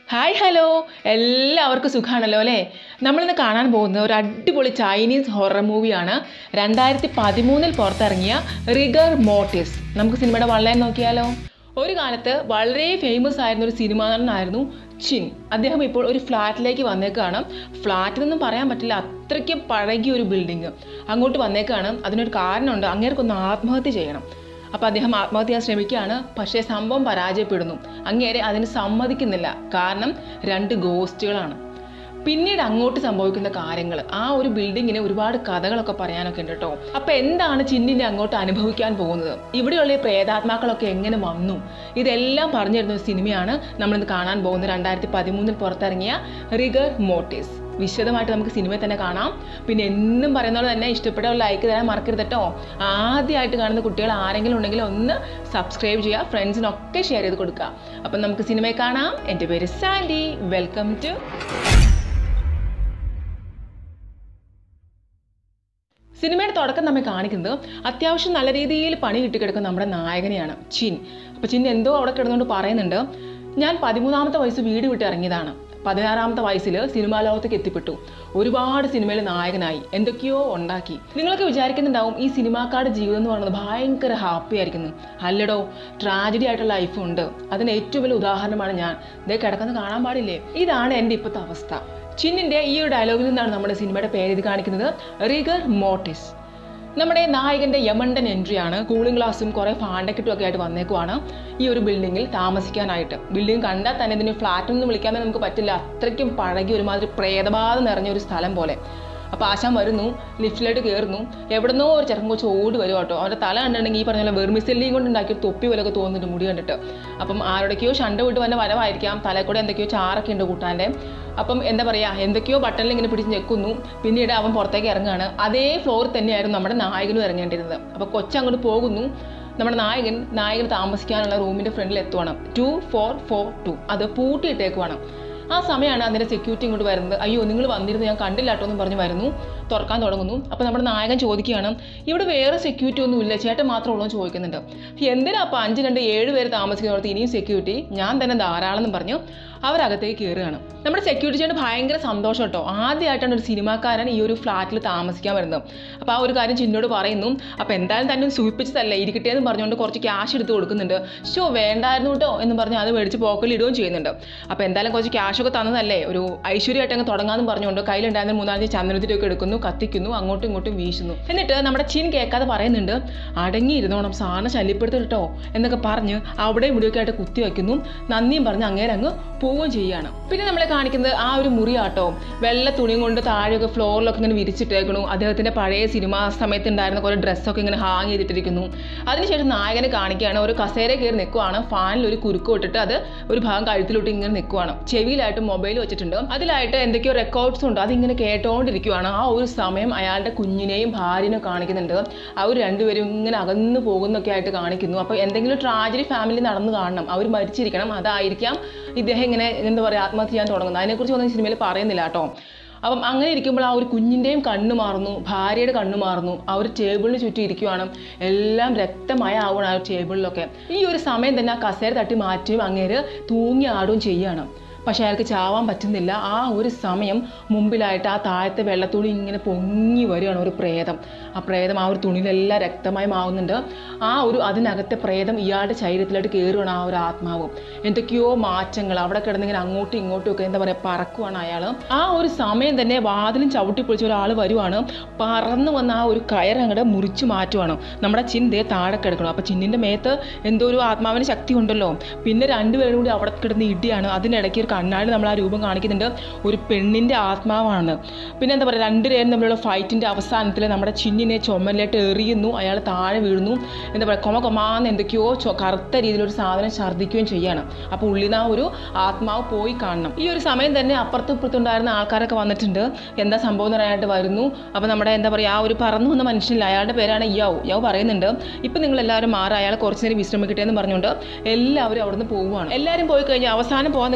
hi hello എല്ലാവർക്കും സുഖമാണല്ലോ അല്ലേ നമ്മളിന്ന് കാണാൻ പോകുന്നത് ഒരു അടിപൊളി ചൈനീസ് ഹൊറർ മൂവിയാണ് രണ്ടായിരത്തി പതിമൂന്നിൽ പുറത്തിറങ്ങിയ റിഗർ മോട്ടിസ് നമുക്ക് സിനിമയുടെ വളരെ നോക്കിയാലോ ഒരു കാലത്ത് വളരെ ഫേമസ് ആയിരുന്ന ഒരു സിനിമാ നടനായിരുന്നു ചിൻ അദ്ദേഹം ഇപ്പോൾ ഒരു ഫ്ലാറ്റിലേക്ക് വന്നേക്കാണ് ഫ്ലാറ്റിൽ നിന്നും പറയാൻ പറ്റില്ല അത്രയ്ക്കും പഴകിയ ഒരു ബിൽഡിങ് അങ്ങോട്ട് വന്നേക്കാണ് അതിനൊരു കാരണമുണ്ട് അങ്ങേർക്കൊന്ന് ആത്മഹത്യ ചെയ്യണം അപ്പോൾ അദ്ദേഹം ആത്മഹത്യ ചെയ്യാൻ ശ്രമിക്കുകയാണ് പക്ഷേ സംഭവം പരാജയപ്പെടുന്നു അങ്ങേരെ അതിന് സമ്മതിക്കുന്നില്ല കാരണം രണ്ട് ഗോസ്റ്റുകളാണ് പിന്നീട് അങ്ങോട്ട് സംഭവിക്കുന്ന കാര്യങ്ങൾ ആ ഒരു ബിൽഡിങ്ങിന് ഒരുപാട് കഥകളൊക്കെ പറയാനൊക്കെ ഉണ്ട് കേട്ടോ അപ്പോൾ എന്താണ് ചിന്നിനെ അങ്ങോട്ട് അനുഭവിക്കാൻ പോകുന്നത് ഇവിടെയുള്ള ഈ പ്രേതാത്മാക്കളൊക്കെ എങ്ങനെ വന്നു ഇതെല്ലാം പറഞ്ഞു തരുന്ന ഒരു സിനിമയാണ് നമ്മളിന്ന് കാണാൻ പോകുന്നത് രണ്ടായിരത്തി പതിമൂന്നിൽ പുറത്തിറങ്ങിയ റിഗർ മോട്ടീസ് വിശദമായിട്ട് നമുക്ക് സിനിമയിൽ തന്നെ കാണാം പിന്നെ എന്നും പറയുന്ന പോലെ തന്നെ ഇഷ്ടപ്പെട്ട ഒരു ലൈക്ക് തരാൻ മറക്കരുത് കേട്ടോ ആദ്യമായിട്ട് കാണുന്ന കുട്ടികൾ ആരെങ്കിലും ഉണ്ടെങ്കിൽ ഒന്ന് സബ്സ്ക്രൈബ് ചെയ്യുക ഫ്രണ്ട്സിനൊക്കെ ഷെയർ ചെയ്ത് കൊടുക്കുക അപ്പം നമുക്ക് സിനിമയിൽ കാണാം എൻ്റെ പേര് സാൻഡി വെൽക്കം ടു സിനിമയുടെ തുടക്കം നമ്മെ കാണിക്കുന്നത് അത്യാവശ്യം നല്ല രീതിയിൽ പണി കിട്ടിക്കിടക്കുന്ന നമ്മുടെ നായകനെയാണ് ചിൻ അപ്പോൾ ചിൻ എന്തോ അവിടെ കിടന്നുകൊണ്ട് പറയുന്നുണ്ട് ഞാൻ പതിമൂന്നാമത്തെ വയസ്സ് വീട് വിട്ട് ഇറങ്ങിയതാണ് പതിനാറാമത്തെ വയസ്സിൽ സിനിമാ ലോകത്തേക്ക് എത്തിപ്പെട്ടു ഒരുപാട് സിനിമയിൽ നായകനായി എന്തൊക്കെയോ ഉണ്ടാക്കി നിങ്ങളൊക്കെ വിചാരിക്കുന്നുണ്ടാവും ഈ സിനിമാക്കാരുടെ ജീവിതം എന്ന് പറയുന്നത് ഭയങ്കര ഹാപ്പി ആയിരിക്കുന്നു അല്ലടോ ട്രാജഡി ആയിട്ടുള്ള ലൈഫും ഉണ്ട് അതിന് ഏറ്റവും വലിയ ഉദാഹരണമാണ് ഞാൻ ഇതേ കിടക്കുന്നത് കാണാൻ പാടില്ലേ ഇതാണ് എൻ്റെ ഇപ്പോഴത്തെ അവസ്ഥ ചിന്നിൻ്റെ ഈ ഒരു ഡയലോഗിൽ നിന്നാണ് നമ്മുടെ സിനിമയുടെ പേര് ഇത് കാണിക്കുന്നത് റിഗർ മോട്ടിസ് നമ്മുടെ നായകന്റെ യമണ്ടൻ എൻട്രിയാണ് കൂളിംഗ് ഗ്ലാസും കുറേ ഫാണ്ടക്കെട്ടും ഒക്കെ ആയിട്ട് വന്നേക്കുവാണ് ഈ ഒരു ബിൽഡിങ്ങിൽ താമസിക്കാനായിട്ട് ബിൽഡിംഗ് കണ്ടാൽ തന്നെ ഇതിന് ഫ്ലാറ്റ് ഒന്നും വിളിക്കാൻ തന്നെ നമുക്ക് പറ്റില്ല അത്രയ്ക്കും പഴകി ഒരുമാതിരി പ്രേതബാധ നിറഞ്ഞ ഒരു സ്ഥലം പോലെ അപ്പോൾ ആശാൻ വരുന്നു ലിഫ്റ്റിലോട്ട് കയറുന്നു എവിടുന്നോ ഒരു ചെറുക്കം കൊച്ചു ഓടി വരും കേട്ടോ അവൻ്റെ തല കണ്ടിട്ടുണ്ടെങ്കിൽ ഈ പറഞ്ഞ പോലെ വെർമിസെല്ലിയും കൊണ്ട് ഉണ്ടാക്കിയ തൊപ്പി പോലൊക്കെ തോന്നുന്നുണ്ട് മുടി കണ്ടിട്ട് അപ്പം ആരുടെയൊക്കെയോ ഷണ്ട വിട്ട് വന്ന വരവായിരിക്കാം തലയിൽ കൂടെ എന്തൊക്കെയോ ചാറൊക്കെ ഉണ്ട് കൂട്ടാൻ്റെ അപ്പം എന്താ പറയുക എന്തൊക്കെയോ ബട്ടണിൽ ഇങ്ങനെ പിടിച്ച് ഞെക്കുന്നു പിന്നീട് അവൻ പുറത്തേക്ക് ഇറങ്ങുകയാണ് അതേ ഫ്ലോറിൽ തന്നെയായിരുന്നു നമ്മുടെ നായകനും ഇറങ്ങേണ്ടിരുന്നത് അപ്പോൾ കൊച്ചങ്ങോട്ട് പോകുന്നു നമ്മുടെ നായകൻ നായകൻ താമസിക്കാനുള്ള റൂമിൻ്റെ ഫ്രണ്ടിൽ എത്തുവാണ് ടു ഫോർ ഫോർ ടു അത് പൂട്ടിയിട്ടേക്കുവാണ് ആ സമയമാണ് അതിൻ്റെ സെക്യൂരിറ്റി ഇങ്ങോട്ട് വരുന്നത് അയ്യോ നിങ്ങൾ വന്നിരുന്നു ഞാൻ കണ്ടില്ല കേട്ടോ എന്ന് പറഞ്ഞ് വരുന്നു തുറക്കാൻ തുടങ്ങുന്നു അപ്പോൾ നമ്മുടെ നായകൻ ചോദിക്കുകയാണ് ഇവിടെ വേറെ സെക്യൂരിറ്റി ഒന്നും ഇല്ല ചേട്ടൻ മാത്രമേ ഉള്ളൂ എന്ന് ചോദിക്കുന്നുണ്ട് എന്തിനാ അപ്പോൾ അഞ്ച് രണ്ട് ഏഴ് പേര് താമസിക്കുന്നിടത്ത് ഇനിയും സെക്യൂരിറ്റി ഞാൻ തന്നെ ധാരാളം എന്ന് പറഞ്ഞു അവരകത്തേക്ക് കയറുകയാണ് നമ്മുടെ സെക്യൂരിറ്റി ചേട്ടൻ ഭയങ്കര സന്തോഷം കേട്ടോ ആദ്യമായിട്ടാണ് ഒരു സിനിമാക്കാരൻ ഈ ഒരു ഫ്ലാറ്റിൽ താമസിക്കാൻ വരുന്നത് അപ്പോൾ ആ ഒരു കാര്യം ചിന്നോട് പറയുന്നു അപ്പോൾ എന്തായാലും തന്നെ ഒന്ന് സൂചിപ്പിച്ചതല്ലേ ഇരിക്കട്ടെ എന്ന് പറഞ്ഞുകൊണ്ട് കുറച്ച് ക്യാഷ് എടുത്ത് കൊടുക്കുന്നുണ്ട് ഷോ വേണ്ടായിരുന്നു കേട്ടോ എന്ന് പറഞ്ഞ് അത് മേടിച്ച് പോക്കലിൽ ഇടുകയും ചെയ്യുന്നുണ്ട് അപ്പോൾ എന്തായാലും കുറച്ച് ക്യാഷൊക്കെ തന്നതല്ലേ ഒരു ഐശ്വര്യമായിട്ട് അങ്ങ് തുടങ്ങാമെന്ന് പറഞ്ഞുകൊണ്ട് കയ്യിലുണ്ടായിരുന്ന മൂന്നാലഞ്ച് ചന്ദനത്തിലൊക്കെ എടുക്കുന്നു കത്തിക്കുന്നു അങ്ങോട്ടും ഇങ്ങോട്ടും വീശുന്നു എന്നിട്ട് നമ്മുടെ ചിൻ കേൾക്കാതെ പറയുന്നുണ്ട് അടങ്ങിയിരുന്നോണം സാറിനെ ശല്യപ്പെടുത്തരുത് കേട്ടോ എന്നൊക്കെ പറഞ്ഞ് അവിടെ ഇവിടെയൊക്കെ ആയിട്ട് കുത്തി വയ്ക്കുന്നു നന്ദിയും പറഞ്ഞ് അങ്ങേരെ അങ്ങ് പോവുകയും ചെയ്യുകയാണ് പിന്നെ നമ്മളെ കാണിക്കുന്നത് ആ ഒരു മുറിയാട്ടോ വെള്ള തുണിയും കൊണ്ട് താഴെയൊക്കെ ഫ്ലോറിലൊക്കെ ഇങ്ങനെ വിരിച്ചിട്ടേക്കണു അദ്ദേഹത്തിന്റെ പഴയ സിനിമാ സമയത്ത് ഉണ്ടായിരുന്ന കുറേ ഡ്രസ്സൊക്കെ ഇങ്ങനെ ഹാങ് ചെയ്തിട്ടിരിക്കുന്നു അതിനുശേഷം നായകനെ കാണിക്കുകയാണ് ഒരു കസേര കയറി നിൽക്കുവാണ് ഫാനിൽ ഒരു കുരുക്ക് ഇട്ടിട്ട് അത് ഒരു ഭാഗം കഴുത്തിലോട്ട് ഇങ്ങനെ നിൽക്കുവാണ് ചെവിയിലായിട്ട് മൊബൈൽ വെച്ചിട്ടുണ്ട് അതിലായിട്ട് എന്തൊക്കെയോ റെക്കോർഡ്സ് ഉണ്ട് അതിങ്ങനെ കേട്ടോണ്ടിരിക്കുവാണ് ആ ഒരു സമയം അയാളുടെ കുഞ്ഞിനെയും ഭാര്യനെയും കാണിക്കുന്നുണ്ട് അവർ രണ്ടുപേരും ഇങ്ങനെ അകന്നു പോകുന്നൊക്കെ ആയിട്ട് കാണിക്കുന്നു അപ്പോൾ എന്തെങ്കിലും ട്രാജഡി ഫാമിലി നടന്നു കാണണം അവർ മരിച്ചിരിക്കണം അതായിരിക്കാം ഇദ്ദേഹം ഇങ്ങനെ എന്താ പറയുക ആത്മഹത്യ ചെയ്യാൻ തുടങ്ങുന്നത് അതിനെക്കുറിച്ച് ഒന്നും സിനിമയിൽ പറയുന്നില്ല കേട്ടോ അപ്പം അങ്ങനെ ഇരിക്കുമ്പോൾ ആ ഒരു കുഞ്ഞിൻ്റെയും കണ്ണ് മാറുന്നു ഭാര്യയുടെ കണ്ണ് മാറുന്നു ആ ഒരു ടേബിളിന് ചുറ്റും ഇരിക്കുവാണ് എല്ലാം രക്തമായ ആവുകയാണ് ആ ഒരു ടേബിളിലൊക്കെ ഈ ഒരു സമയം തന്നെ ആ കസേര തട്ടി മാറ്റുകയും അങ്ങേര് തൂങ്ങി ആടുകയും ചെയ്യുകയാണ് പക്ഷേ അയാൾക്ക് ചാവാൻ പറ്റുന്നില്ല ആ ഒരു സമയം മുമ്പിലായിട്ട് ആ താഴത്തെ വെള്ളത്തുണി ഇങ്ങനെ പൊങ്ങി വരികയാണ് ഒരു പ്രേതം ആ പ്രേതം ആ ഒരു തുണിയിലെല്ലാം രക്തമായി മാവുന്നുണ്ട് ആ ഒരു അതിനകത്തെ പ്രേതം ഇയാളുടെ ശരീരത്തിലായിട്ട് കയറുകയാണ് ആ ഒരു ആത്മാവും എന്തൊക്കെയോ മാറ്റങ്ങൾ അവിടെ കിടന്നിങ്ങനെ അങ്ങോട്ടും ഇങ്ങോട്ടും ഒക്കെ എന്താ പറയുക പറക്കുവാണ് അയാൾ ആ ഒരു സമയം തന്നെ വാതിലും ചവിട്ടി പൊളിച്ച ഒരാൾ വരുവാണ് പറന്നു വന്ന ആ ഒരു കയർ അങ്ങോട്ട് മുറിച്ചു മാറ്റുവാണ് നമ്മുടെ ചിന്തയെ താഴെ കിടക്കണം അപ്പോൾ ചിന്നിൻ്റെ മേത്ത് എന്തോ ഒരു ആത്മാവിന് ശക്തി ഉണ്ടല്ലോ പിന്നെ രണ്ടുപേരും കൂടി അവിടെ കിടന്ന് ഇടിയാണ് അതിനിടയ്ക്ക് ഒരു കണ്ണാടി നമ്മൾ ആ രൂപം കാണിക്കുന്നുണ്ട് ഒരു പെണ്ണിൻ്റെ ആത്മാവാണ് പിന്നെ എന്താ പറയുക രണ്ടുപേരും തമ്മിലുള്ള ഫൈറ്റിൻ്റെ അവസാനത്തിൽ നമ്മുടെ ചിന്നിനെ ചുമലിലേക്ക് എറിയുന്നു അയാൾ താഴെ വീഴുന്നു എന്താ പറയുക കൊമ കൊമാന്ന് എന്തൊക്കെയോ ചൊ- കറുത്ത രീതിയിലൊരു സാധനം ഛർദ്ദിക്കുകയും ചെയ്യാണ് അപ്പോൾ ഉള്ളിൽ നിന്ന് ആ ഒരു ആത്മാവ് പോയി കാണണം ഈ ഒരു സമയം തന്നെ അപ്പുറത്തും ഇപ്പുറത്തും ഉണ്ടായിരുന്ന ആൾക്കാരൊക്കെ വന്നിട്ടുണ്ട് എന്താ സംഭവം എന്ന് പറയാനായിട്ട് വരുന്നു അപ്പോൾ നമ്മുടെ എന്താ പറയുക ആ ഒരു പറന്നു വന്ന മനുഷ്യനില്ല അയാളുടെ പേരാണ് യാവ് യാവ് പറയുന്നുണ്ട് ഇപ്പം നിങ്ങൾ എല്ലാവരും മാറി അയാൾ കുറച്ച് നേരം വിശ്രമിക്കട്ടെ എന്ന് പറഞ്ഞുകൊണ്ട് എല്ലാവരും അവിടുന്ന് പോവുകയാണ് എല്ലാവരും പോയി കഴിഞ്ഞാൽ അവസാനം പോകാൻ നിൽക്കുന്ന ഇയാളെ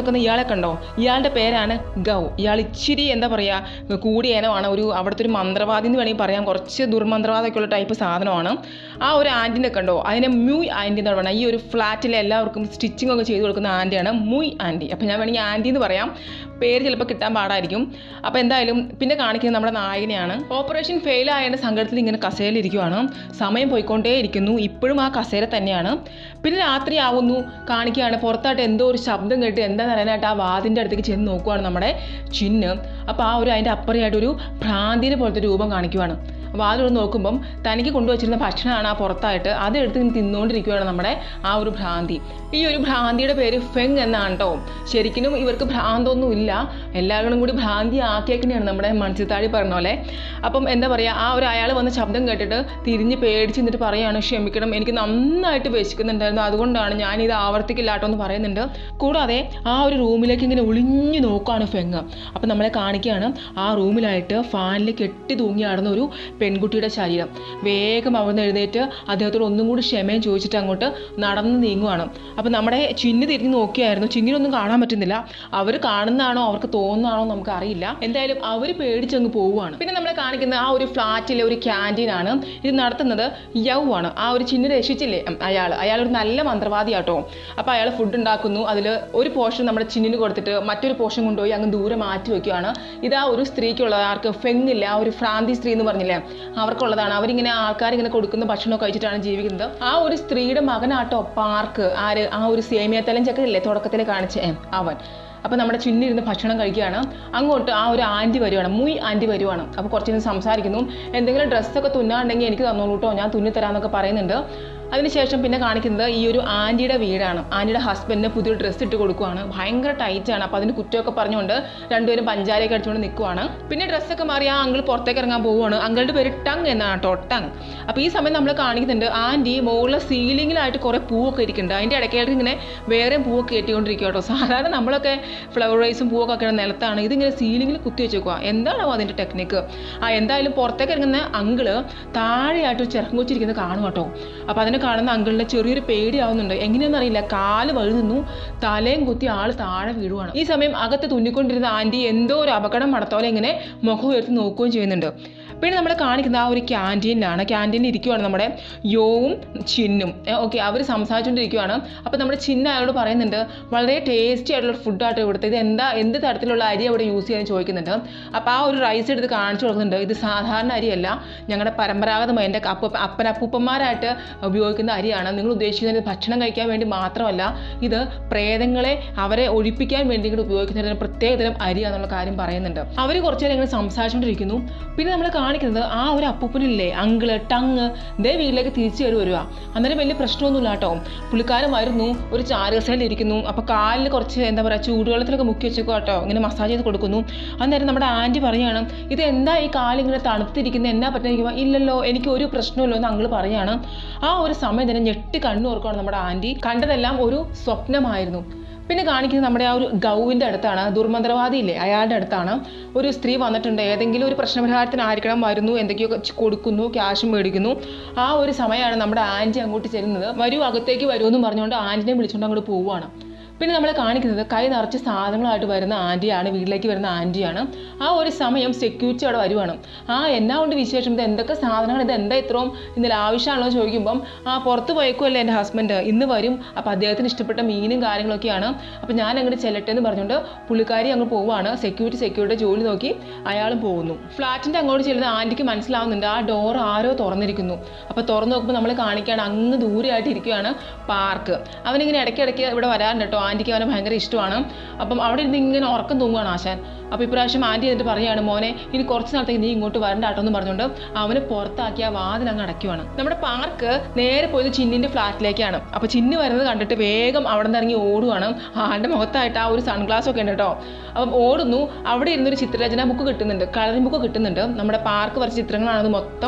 കണ്ടോ ഇയാളുടെ പേരാണ് ഗൗ ഇയാൾ ഇച്ചിരി എന്താ പറയുക കൂടിയ ഇനമാണ് ഒരു അവിടുത്തെ ഒരു മന്ത്രവാദി എന്ന് വേണമെങ്കിൽ പറയാം കുറച്ച് ദുർമന്ത്രവാദമൊക്കെ ഉള്ള ടൈപ്പ് സാധനമാണ് ആ ഒരു ആൻറ്റിനെ കണ്ടോ അതിനെ മ്യൂയ് ആൻറ്റി എന്ന് പറയുന്നത് ഈ ഒരു ഫ്ലാറ്റിൽ എല്ലാവർക്കും സ്റ്റിച്ചിങ് ഒക്കെ ചെയ്ത് കൊടുക്കുന്ന ആൻറ്റിയാണ് മുയ് ആൻറ്റി അപ്പോൾ ഞാൻ വേണമെങ്കിൽ ആൻറ്റി എന്ന് പറയാം പേര് ചിലപ്പോൾ കിട്ടാൻ പാടായിരിക്കും അപ്പോൾ എന്തായാലും പിന്നെ കാണിക്കുന്നത് നമ്മുടെ നായകനെയാണ് ഓപ്പറേഷൻ ഫെയിൽ ആയതിൻ്റെ സങ്കടത്തിൽ ഇങ്ങനെ കസേരയിലിരിക്കുവാണ് സമയം പോയിക്കൊണ്ടേ ഇരിക്കുന്നു ഇപ്പോഴും ആ കസേര തന്നെയാണ് പിന്നെ രാത്രി ആവുന്നു കാണിക്കുകയാണ് പുറത്തായിട്ട് എന്തോ ഒരു ശബ്ദം കേട്ട് എന്താണെന്ന് അറിയാനായിട്ട് ആ വാതിൻ്റെ അടുത്തേക്ക് ചെന്ന് നോക്കുവാണ് നമ്മുടെ ചിന്ന് അപ്പോൾ ആ ഒരു അതിൻ്റെ അപ്പുറയായിട്ടൊരു ഭ്രാന്തിനെ പോലത്തെ രൂപം കാണിക്കുവാണ് വാതിലൊന്ന് നോക്കുമ്പം തനിക്ക് കൊണ്ടുവച്ചിരുന്ന ഭക്ഷണമാണ് ആ പുറത്തായിട്ട് അതെടുത്ത് ഇങ്ങനെ തിന്നുകൊണ്ടിരിക്കുകയാണ് നമ്മുടെ ആ ഒരു ഭ്രാന്തി ഈ ഒരു ഭ്രാന്തിയുടെ പേര് ഫെങ് എന്നാണ് കേട്ടോ ശരിക്കും ഇവർക്ക് ഭ്രാന്തൊന്നും ഇല്ല എല്ലാവരും കൂടി ഭ്രാന്തി ആക്കിയേക്കണെയാണ് നമ്മുടെ മൺസിത്താഴി പറഞ്ഞ പോലെ അപ്പം എന്താ പറയുക ആ ഒരു അയാൾ വന്ന് ശബ്ദം കേട്ടിട്ട് തിരിഞ്ഞ് പേടിച്ച് നിന്നിട്ട് പറയുകയാണ് ക്ഷമിക്കണം എനിക്ക് നന്നായിട്ട് വിശക്കുന്നുണ്ടായിരുന്നു അതുകൊണ്ടാണ് ഞാൻ ഇത് ആവർത്തിക്കില്ലാട്ടോ എന്ന് പറയുന്നുണ്ട് കൂടാതെ ആ ഒരു റൂമിലേക്ക് ഇങ്ങനെ ഒളിഞ്ഞു നോക്കുകയാണ് ഫെങ് അപ്പം നമ്മളെ കാണിക്കുകയാണ് ആ റൂമിലായിട്ട് ഫാനിൽ കെട്ടി തൂങ്ങിയാടുന്ന ഒരു പെൺകുട്ടിയുടെ ശരീരം വേഗം അവിടുന്ന് എഴുന്നേറ്റ് അദ്ദേഹത്തോട് ഒന്നും കൂടി ക്ഷമയും ചോദിച്ചിട്ട് അങ്ങോട്ട് നടന്ന് നീങ്ങുവാണ് അപ്പം നമ്മുടെ ചിന്നി തിരിഞ്ഞ് നോക്കിയായിരുന്നു ചിന്നിനൊന്നും കാണാൻ പറ്റുന്നില്ല അവർ കാണുന്നതാണോ അവർക്ക് തോന്നുന്നതാണോ നമുക്ക് അറിയില്ല എന്തായാലും അവർ പേടിച്ചങ്ങ് പോവുകയാണ് പിന്നെ നമ്മളെ കാണിക്കുന്ന ആ ഒരു ഫ്ലാറ്റിലെ ഒരു ക്യാൻറ്റീനാണ് ഇത് നടത്തുന്നത് യൗ ആണ് ആ ഒരു ചിന്നി രക്ഷിച്ചില്ലേ അയാൾ അയാൾ ഒരു നല്ല മന്ത്രവാദിയാട്ടോ അപ്പോൾ അയാൾ ഫുഡ് ഉണ്ടാക്കുന്നു അതിൽ ഒരു പോർഷൻ നമ്മുടെ ചിന്നിന് കൊടുത്തിട്ട് മറ്റൊരു പോർഷൻ കൊണ്ടുപോയി അങ്ങ് ദൂരെ മാറ്റി വെക്കുകയാണ് ഇതാ ഒരു സ്ത്രീക്കുള്ളത് ആർക്ക് ഫെങ്ങില്ല ആ ഒരു ഫ്രാന്തി സ്ത്രീ എന്ന് പറഞ്ഞില്ലേ അവർക്കുള്ളതാണ് അവരിങ്ങനെ ആൾക്കാരിങ്ങനെ കൊടുക്കുന്ന ഭക്ഷണമൊക്കെ കഴിച്ചിട്ടാണ് ജീവിക്കുന്നത് ആ ഒരു സ്ത്രീയുടെ മകനാട്ടോ പാർക്ക് ആര് ആ ഒരു സേമിയ തലഞ്ചക്കല്ലേ തുടക്കത്തിൽ കാണിച്ച ഏ, അവൻ അപ്പോൾ നമ്മുടെ ചുന്നിരുന്ന് ഭക്ഷണം കഴിക്കുകയാണ് അങ്ങോട്ട് ആ ഒരു ആൻറ്റി വരുവാണ് മുയ് ആൻറ്റി വരുവാണ് അപ്പോൾ കുറച്ച് നേരം സംസാരിക്കുന്നു എന്തെങ്കിലും ഡ്രസ്സൊക്കെ തുന്നാണ്ടെങ്കിൽ എനിക്ക് തന്നോളൂ കേട്ടോ ഞാൻ തുന്നി തരാമെന്നൊക്കെ പറയുന്നുണ്ട് അതിനുശേഷം പിന്നെ കാണിക്കുന്നത് ഈ ഒരു ആൻറ്റിയുടെ വീടാണ് ആൻറ്റിയുടെ ഹസ്ബൻഡിന് പുതിയൊരു ഡ്രസ്സ് ഇട്ട് കൊടുക്കുവാണ് ഭയങ്കര ടൈറ്റാണ് അപ്പോൾ അതിന് കുറ്റമൊക്കെ പറഞ്ഞുകൊണ്ട് രണ്ടുപേരും പഞ്ചാരയൊക്കെ അടിച്ചുകൊണ്ട് നിൽക്കുവാണ് പിന്നെ ഡ്രസ്സൊക്കെ മാറി ആ അങ്കിൾ പുറത്തേക്ക് ഇറങ്ങാൻ പോവുകയാണ് അങ്കിളുടെ പേര് ടങ് എന്നാണ് കേട്ടോ ടങ് അപ്പോൾ ഈ സമയം നമ്മൾ കാണിക്കുന്നുണ്ട് ആൻറ്റി മുകളിലെ സീലിങ്ങിലായിട്ട് കുറേ പൂവൊക്കെ ഇരിക്കുന്നുണ്ട് അതിൻ്റെ ഇടയ്ക്കായിട്ട് ഇങ്ങനെ വേറെ പൂവൊക്കെ കെട്ടിക്കൊണ്ടിരിക്കുക കേട്ടോ സാധാരണ നമ്മളൊക്കെ ഫ്ലവർ റൈസും പൂവൊക്കെ ഒക്കെ നിലത്താണ് ഇതിങ്ങനെ സീലിങ്ങിൽ കുത്തി വെച്ചേക്കുക എന്താണോ അതിൻ്റെ ടെക്നിക്ക് ആ എന്തായാലും പുറത്തേക്ക് ഇറങ്ങുന്ന അങ്കിള് താഴെയായിട്ട് ഒരു ചിറങ്ങുച്ചിരിക്കുന്നത് കാണും കേട്ടോ അപ്പോൾ അതിനെ കാണുന്ന അങ്കിളിന് ചെറിയൊരു പേടിയാവുന്നുണ്ട് എങ്ങനെയാണെന്ന് അറിയില്ല കാല് വഴുതുന്നു തലയും കുത്തി ആൾ താഴെ വീഴുവാണ് ഈ സമയം അകത്ത് തുന്നിക്കൊണ്ടിരുന്ന ആൻറ്റി എന്തോ ഒരു അപകടം നടത്തോലെ ഇങ്ങനെ മുഖം ഉയർത്തി നോക്കുകയും ചെയ്യുന്നുണ്ട് പിന്നെ നമ്മൾ കാണിക്കുന്ന ആ ഒരു ക്യാൻറ്റീനിലാണ് ക്യാൻറ്റീനിൽ ഇരിക്കുവാണ് നമ്മുടെ യോവും ചിന്നും ഓക്കെ അവർ സംസാരിച്ചുകൊണ്ടിരിക്കുവാണ് അപ്പോൾ നമ്മുടെ ചിന്ന അയാളോട് പറയുന്നുണ്ട് വളരെ ടേസ്റ്റി ആയിട്ടുള്ള ഫുഡായിട്ട് ഇവിടുത്തെ ഇത് എന്താ എന്ത് തരത്തിലുള്ള അരി അവിടെ യൂസ് ചെയ്യാൻ ചോദിക്കുന്നുണ്ട് അപ്പോൾ ആ ഒരു റൈസ് എടുത്ത് കാണിച്ചു കൊടുക്കുന്നുണ്ട് ഇത് സാധാരണ അരിയല്ല ഞങ്ങളുടെ പരമ്പരാഗതമായി എൻ്റെ അപ്പ അപ്പനപ്പൂപ്പന്മാരായിട്ട് ഉപയോഗിക്കുന്ന അരിയാണ് നിങ്ങൾ ഉദ്ദേശിക്കുന്നത് ഭക്ഷണം കഴിക്കാൻ വേണ്ടി മാത്രമല്ല ഇത് പ്രേതങ്ങളെ അവരെ ഒഴിപ്പിക്കാൻ വേണ്ടി ഇങ്ങോട്ട് ഉപയോഗിക്കുന്ന ഒരു പ്രത്യേകതരം അരിയാന്നുള്ള കാര്യം പറയുന്നുണ്ട് അവർ കുറച്ച് നേരം ഇങ്ങനെ സംസാരിച്ചുകൊണ്ടിരിക്കുന്നു പിന്നെ നമ്മൾ കാണിക്കുന്നത് ആ ഒരു അപ്പൂപ്പനില്ലേ അങ്കിള് ടങ് ദേ വീട്ടിലേക്ക് തിരിച്ചു കയറി വരുക അന്നേരം വലിയ പ്രശ്നമൊന്നുമില്ല കേട്ടോ പുള്ളിക്കാരൻ വരുന്നു ഒരു ചാരുകസയിൽ ഇരിക്കുന്നു അപ്പോൾ കാലിൽ കുറച്ച് എന്താ പറയുക ചൂടുവെള്ളത്തിലൊക്കെ മുക്കി വെച്ചേക്കോ കേട്ടോ ഇങ്ങനെ മസാജ് ചെയ്ത് കൊടുക്കുന്നു അന്നേരം നമ്മുടെ ആൻറ്റി പറയാണ് ഇത് എന്താ ഈ കാലിങ്ങനെ തണുത്തിരിക്കുന്നത് എന്നാ പറ്റുന്ന ഇല്ലല്ലോ എനിക്ക് ഒരു പ്രശ്നമില്ലോ എന്ന് അങ്കിള് പറയാണ് ആ ഒരു സമയം തന്നെ ഞെട്ടി കണ്ണു ഓർക്കുകയാണ് നമ്മുടെ ആൻറ്റി കണ്ടതെല്ലാം ഒരു സ്വപ്നമായിരുന്നു പിന്നെ കാണിക്കുന്നത് നമ്മുടെ ആ ഒരു ഗൗവിൻ്റെ അടുത്താണ് ദുർമന്ത്രവാദിയില്ലേ അയാളുടെ അടുത്താണ് ഒരു സ്ത്രീ വന്നിട്ടുണ്ട് ഏതെങ്കിലും ഒരു പ്രശ്നപരിഹാരത്തിനായിരിക്കണം വരുന്നു എന്തൊക്കെയോ ച് കൊടുക്കുന്നു ക്യാഷ് മേടിക്കുന്നു ആ ഒരു സമയമാണ് നമ്മുടെ ആൻറ്റി അങ്ങോട്ട് ചെല്ലുന്നത് വരൂ അകത്തേക്ക് വരൂ എന്ന് പറഞ്ഞുകൊണ്ട് ആൻറ്റിനെ വിളിച്ചുകൊണ്ട് അങ്ങോട്ട് പോവുകയാണ് പിന്നെ നമ്മളെ കാണിക്കുന്നത് കൈ നിറച്ച് സാധനങ്ങളായിട്ട് വരുന്ന ആൻറ്റിയാണ് വീട്ടിലേക്ക് വരുന്ന ആൻറ്റിയാണ് ആ ഒരു സമയം സെക്യൂരിറ്റി അവിടെ വരുവാണ് ആ എന്നാ കൊണ്ട് വിശേഷം ഇത് എന്തൊക്കെ സാധനങ്ങൾ ഇത് എന്താ ഇത്രയും ഇന്നലെ ആവശ്യമാണല്ലോ എന്ന് ചോദിക്കുമ്പം ആ പുറത്ത് പോയേക്കുമല്ലേ എൻ്റെ ഹസ്ബൻഡ് ഇന്ന് വരും അപ്പോൾ അദ്ദേഹത്തിന് ഇഷ്ടപ്പെട്ട മീനും കാര്യങ്ങളൊക്കെയാണ് അപ്പോൾ ഞാൻ അങ്ങോട്ട് ചെല്ലട്ടെ എന്ന് പറഞ്ഞുകൊണ്ട് പുള്ളിക്കാരി അങ്ങ് പോവുകയാണ് സെക്യൂരിറ്റി സെക്യൂരിറ്റി ജോലി നോക്കി അയാളും പോകുന്നു ഫ്ലാറ്റിൻ്റെ അങ്ങോട്ട് ചെല്ലുന്ന ആൻറ്റിക്ക് മനസ്സിലാവുന്നുണ്ട് ആ ഡോർ ആരോ തുറന്നിരിക്കുന്നു അപ്പോൾ തുറന്ന് നോക്കുമ്പോൾ നമ്മൾ കാണിക്കുകയാണ് അങ്ങ് ദൂരെയായിട്ട് ഇരിക്കുകയാണ് പാർക്ക് അവനിങ്ങനെ ഇടയ്ക്കിടയ്ക്ക് ഇവിടെ വരാറുണ്ട് കേട്ടോ ആൻറ്റിക്ക് അവനെ ഭയങ്കര ഇഷ്ടമാണ് അപ്പം അവിടെ ഇരുന്ന് ഇങ്ങനെ ഉറക്കം തൂങ്ങുകയാണ് ആശാൻ അപ്പോൾ ഇപ്രാവശ്യം ആൻറ്റി എന്നിട്ട് പറയുകയാണ് മോനെ ഇനി കുറച്ച് നാളത്തേക്ക് നീ ഇങ്ങോട്ട് വരണ്ട കേട്ടോ എന്ന് പറഞ്ഞുകൊണ്ട് അവനെ പുറത്താക്കി ആ വാതിൽ അങ്ങ് അടയ്ക്കുവാണ് നമ്മുടെ പാർക്ക് നേരെ പോയത് ചിന്നിൻ്റെ ഫ്ലാറ്റിലേക്കാണ് അപ്പോൾ ചിന്ന് വരുന്നത് കണ്ടിട്ട് വേഗം അവിടെ നിന്ന് ഇറങ്ങി ഓടുവാണ് ആളുടെ മുഖത്തായിട്ട് ആ ഒരു സൺഗ്ലാസ് ഒക്കെ ഉണ്ട് കേട്ടോ അപ്പം ഓടുന്നു അവിടെ ഇരുന്നൊരു ചിത്രരചന ബുക്ക് കിട്ടുന്നുണ്ട് കളറിംഗ് ബുക്ക് കിട്ടുന്നുണ്ട് നമ്മുടെ പാർക്ക് വരച്ച ചിത്രങ്ങളാണ് അത് മൊത്തം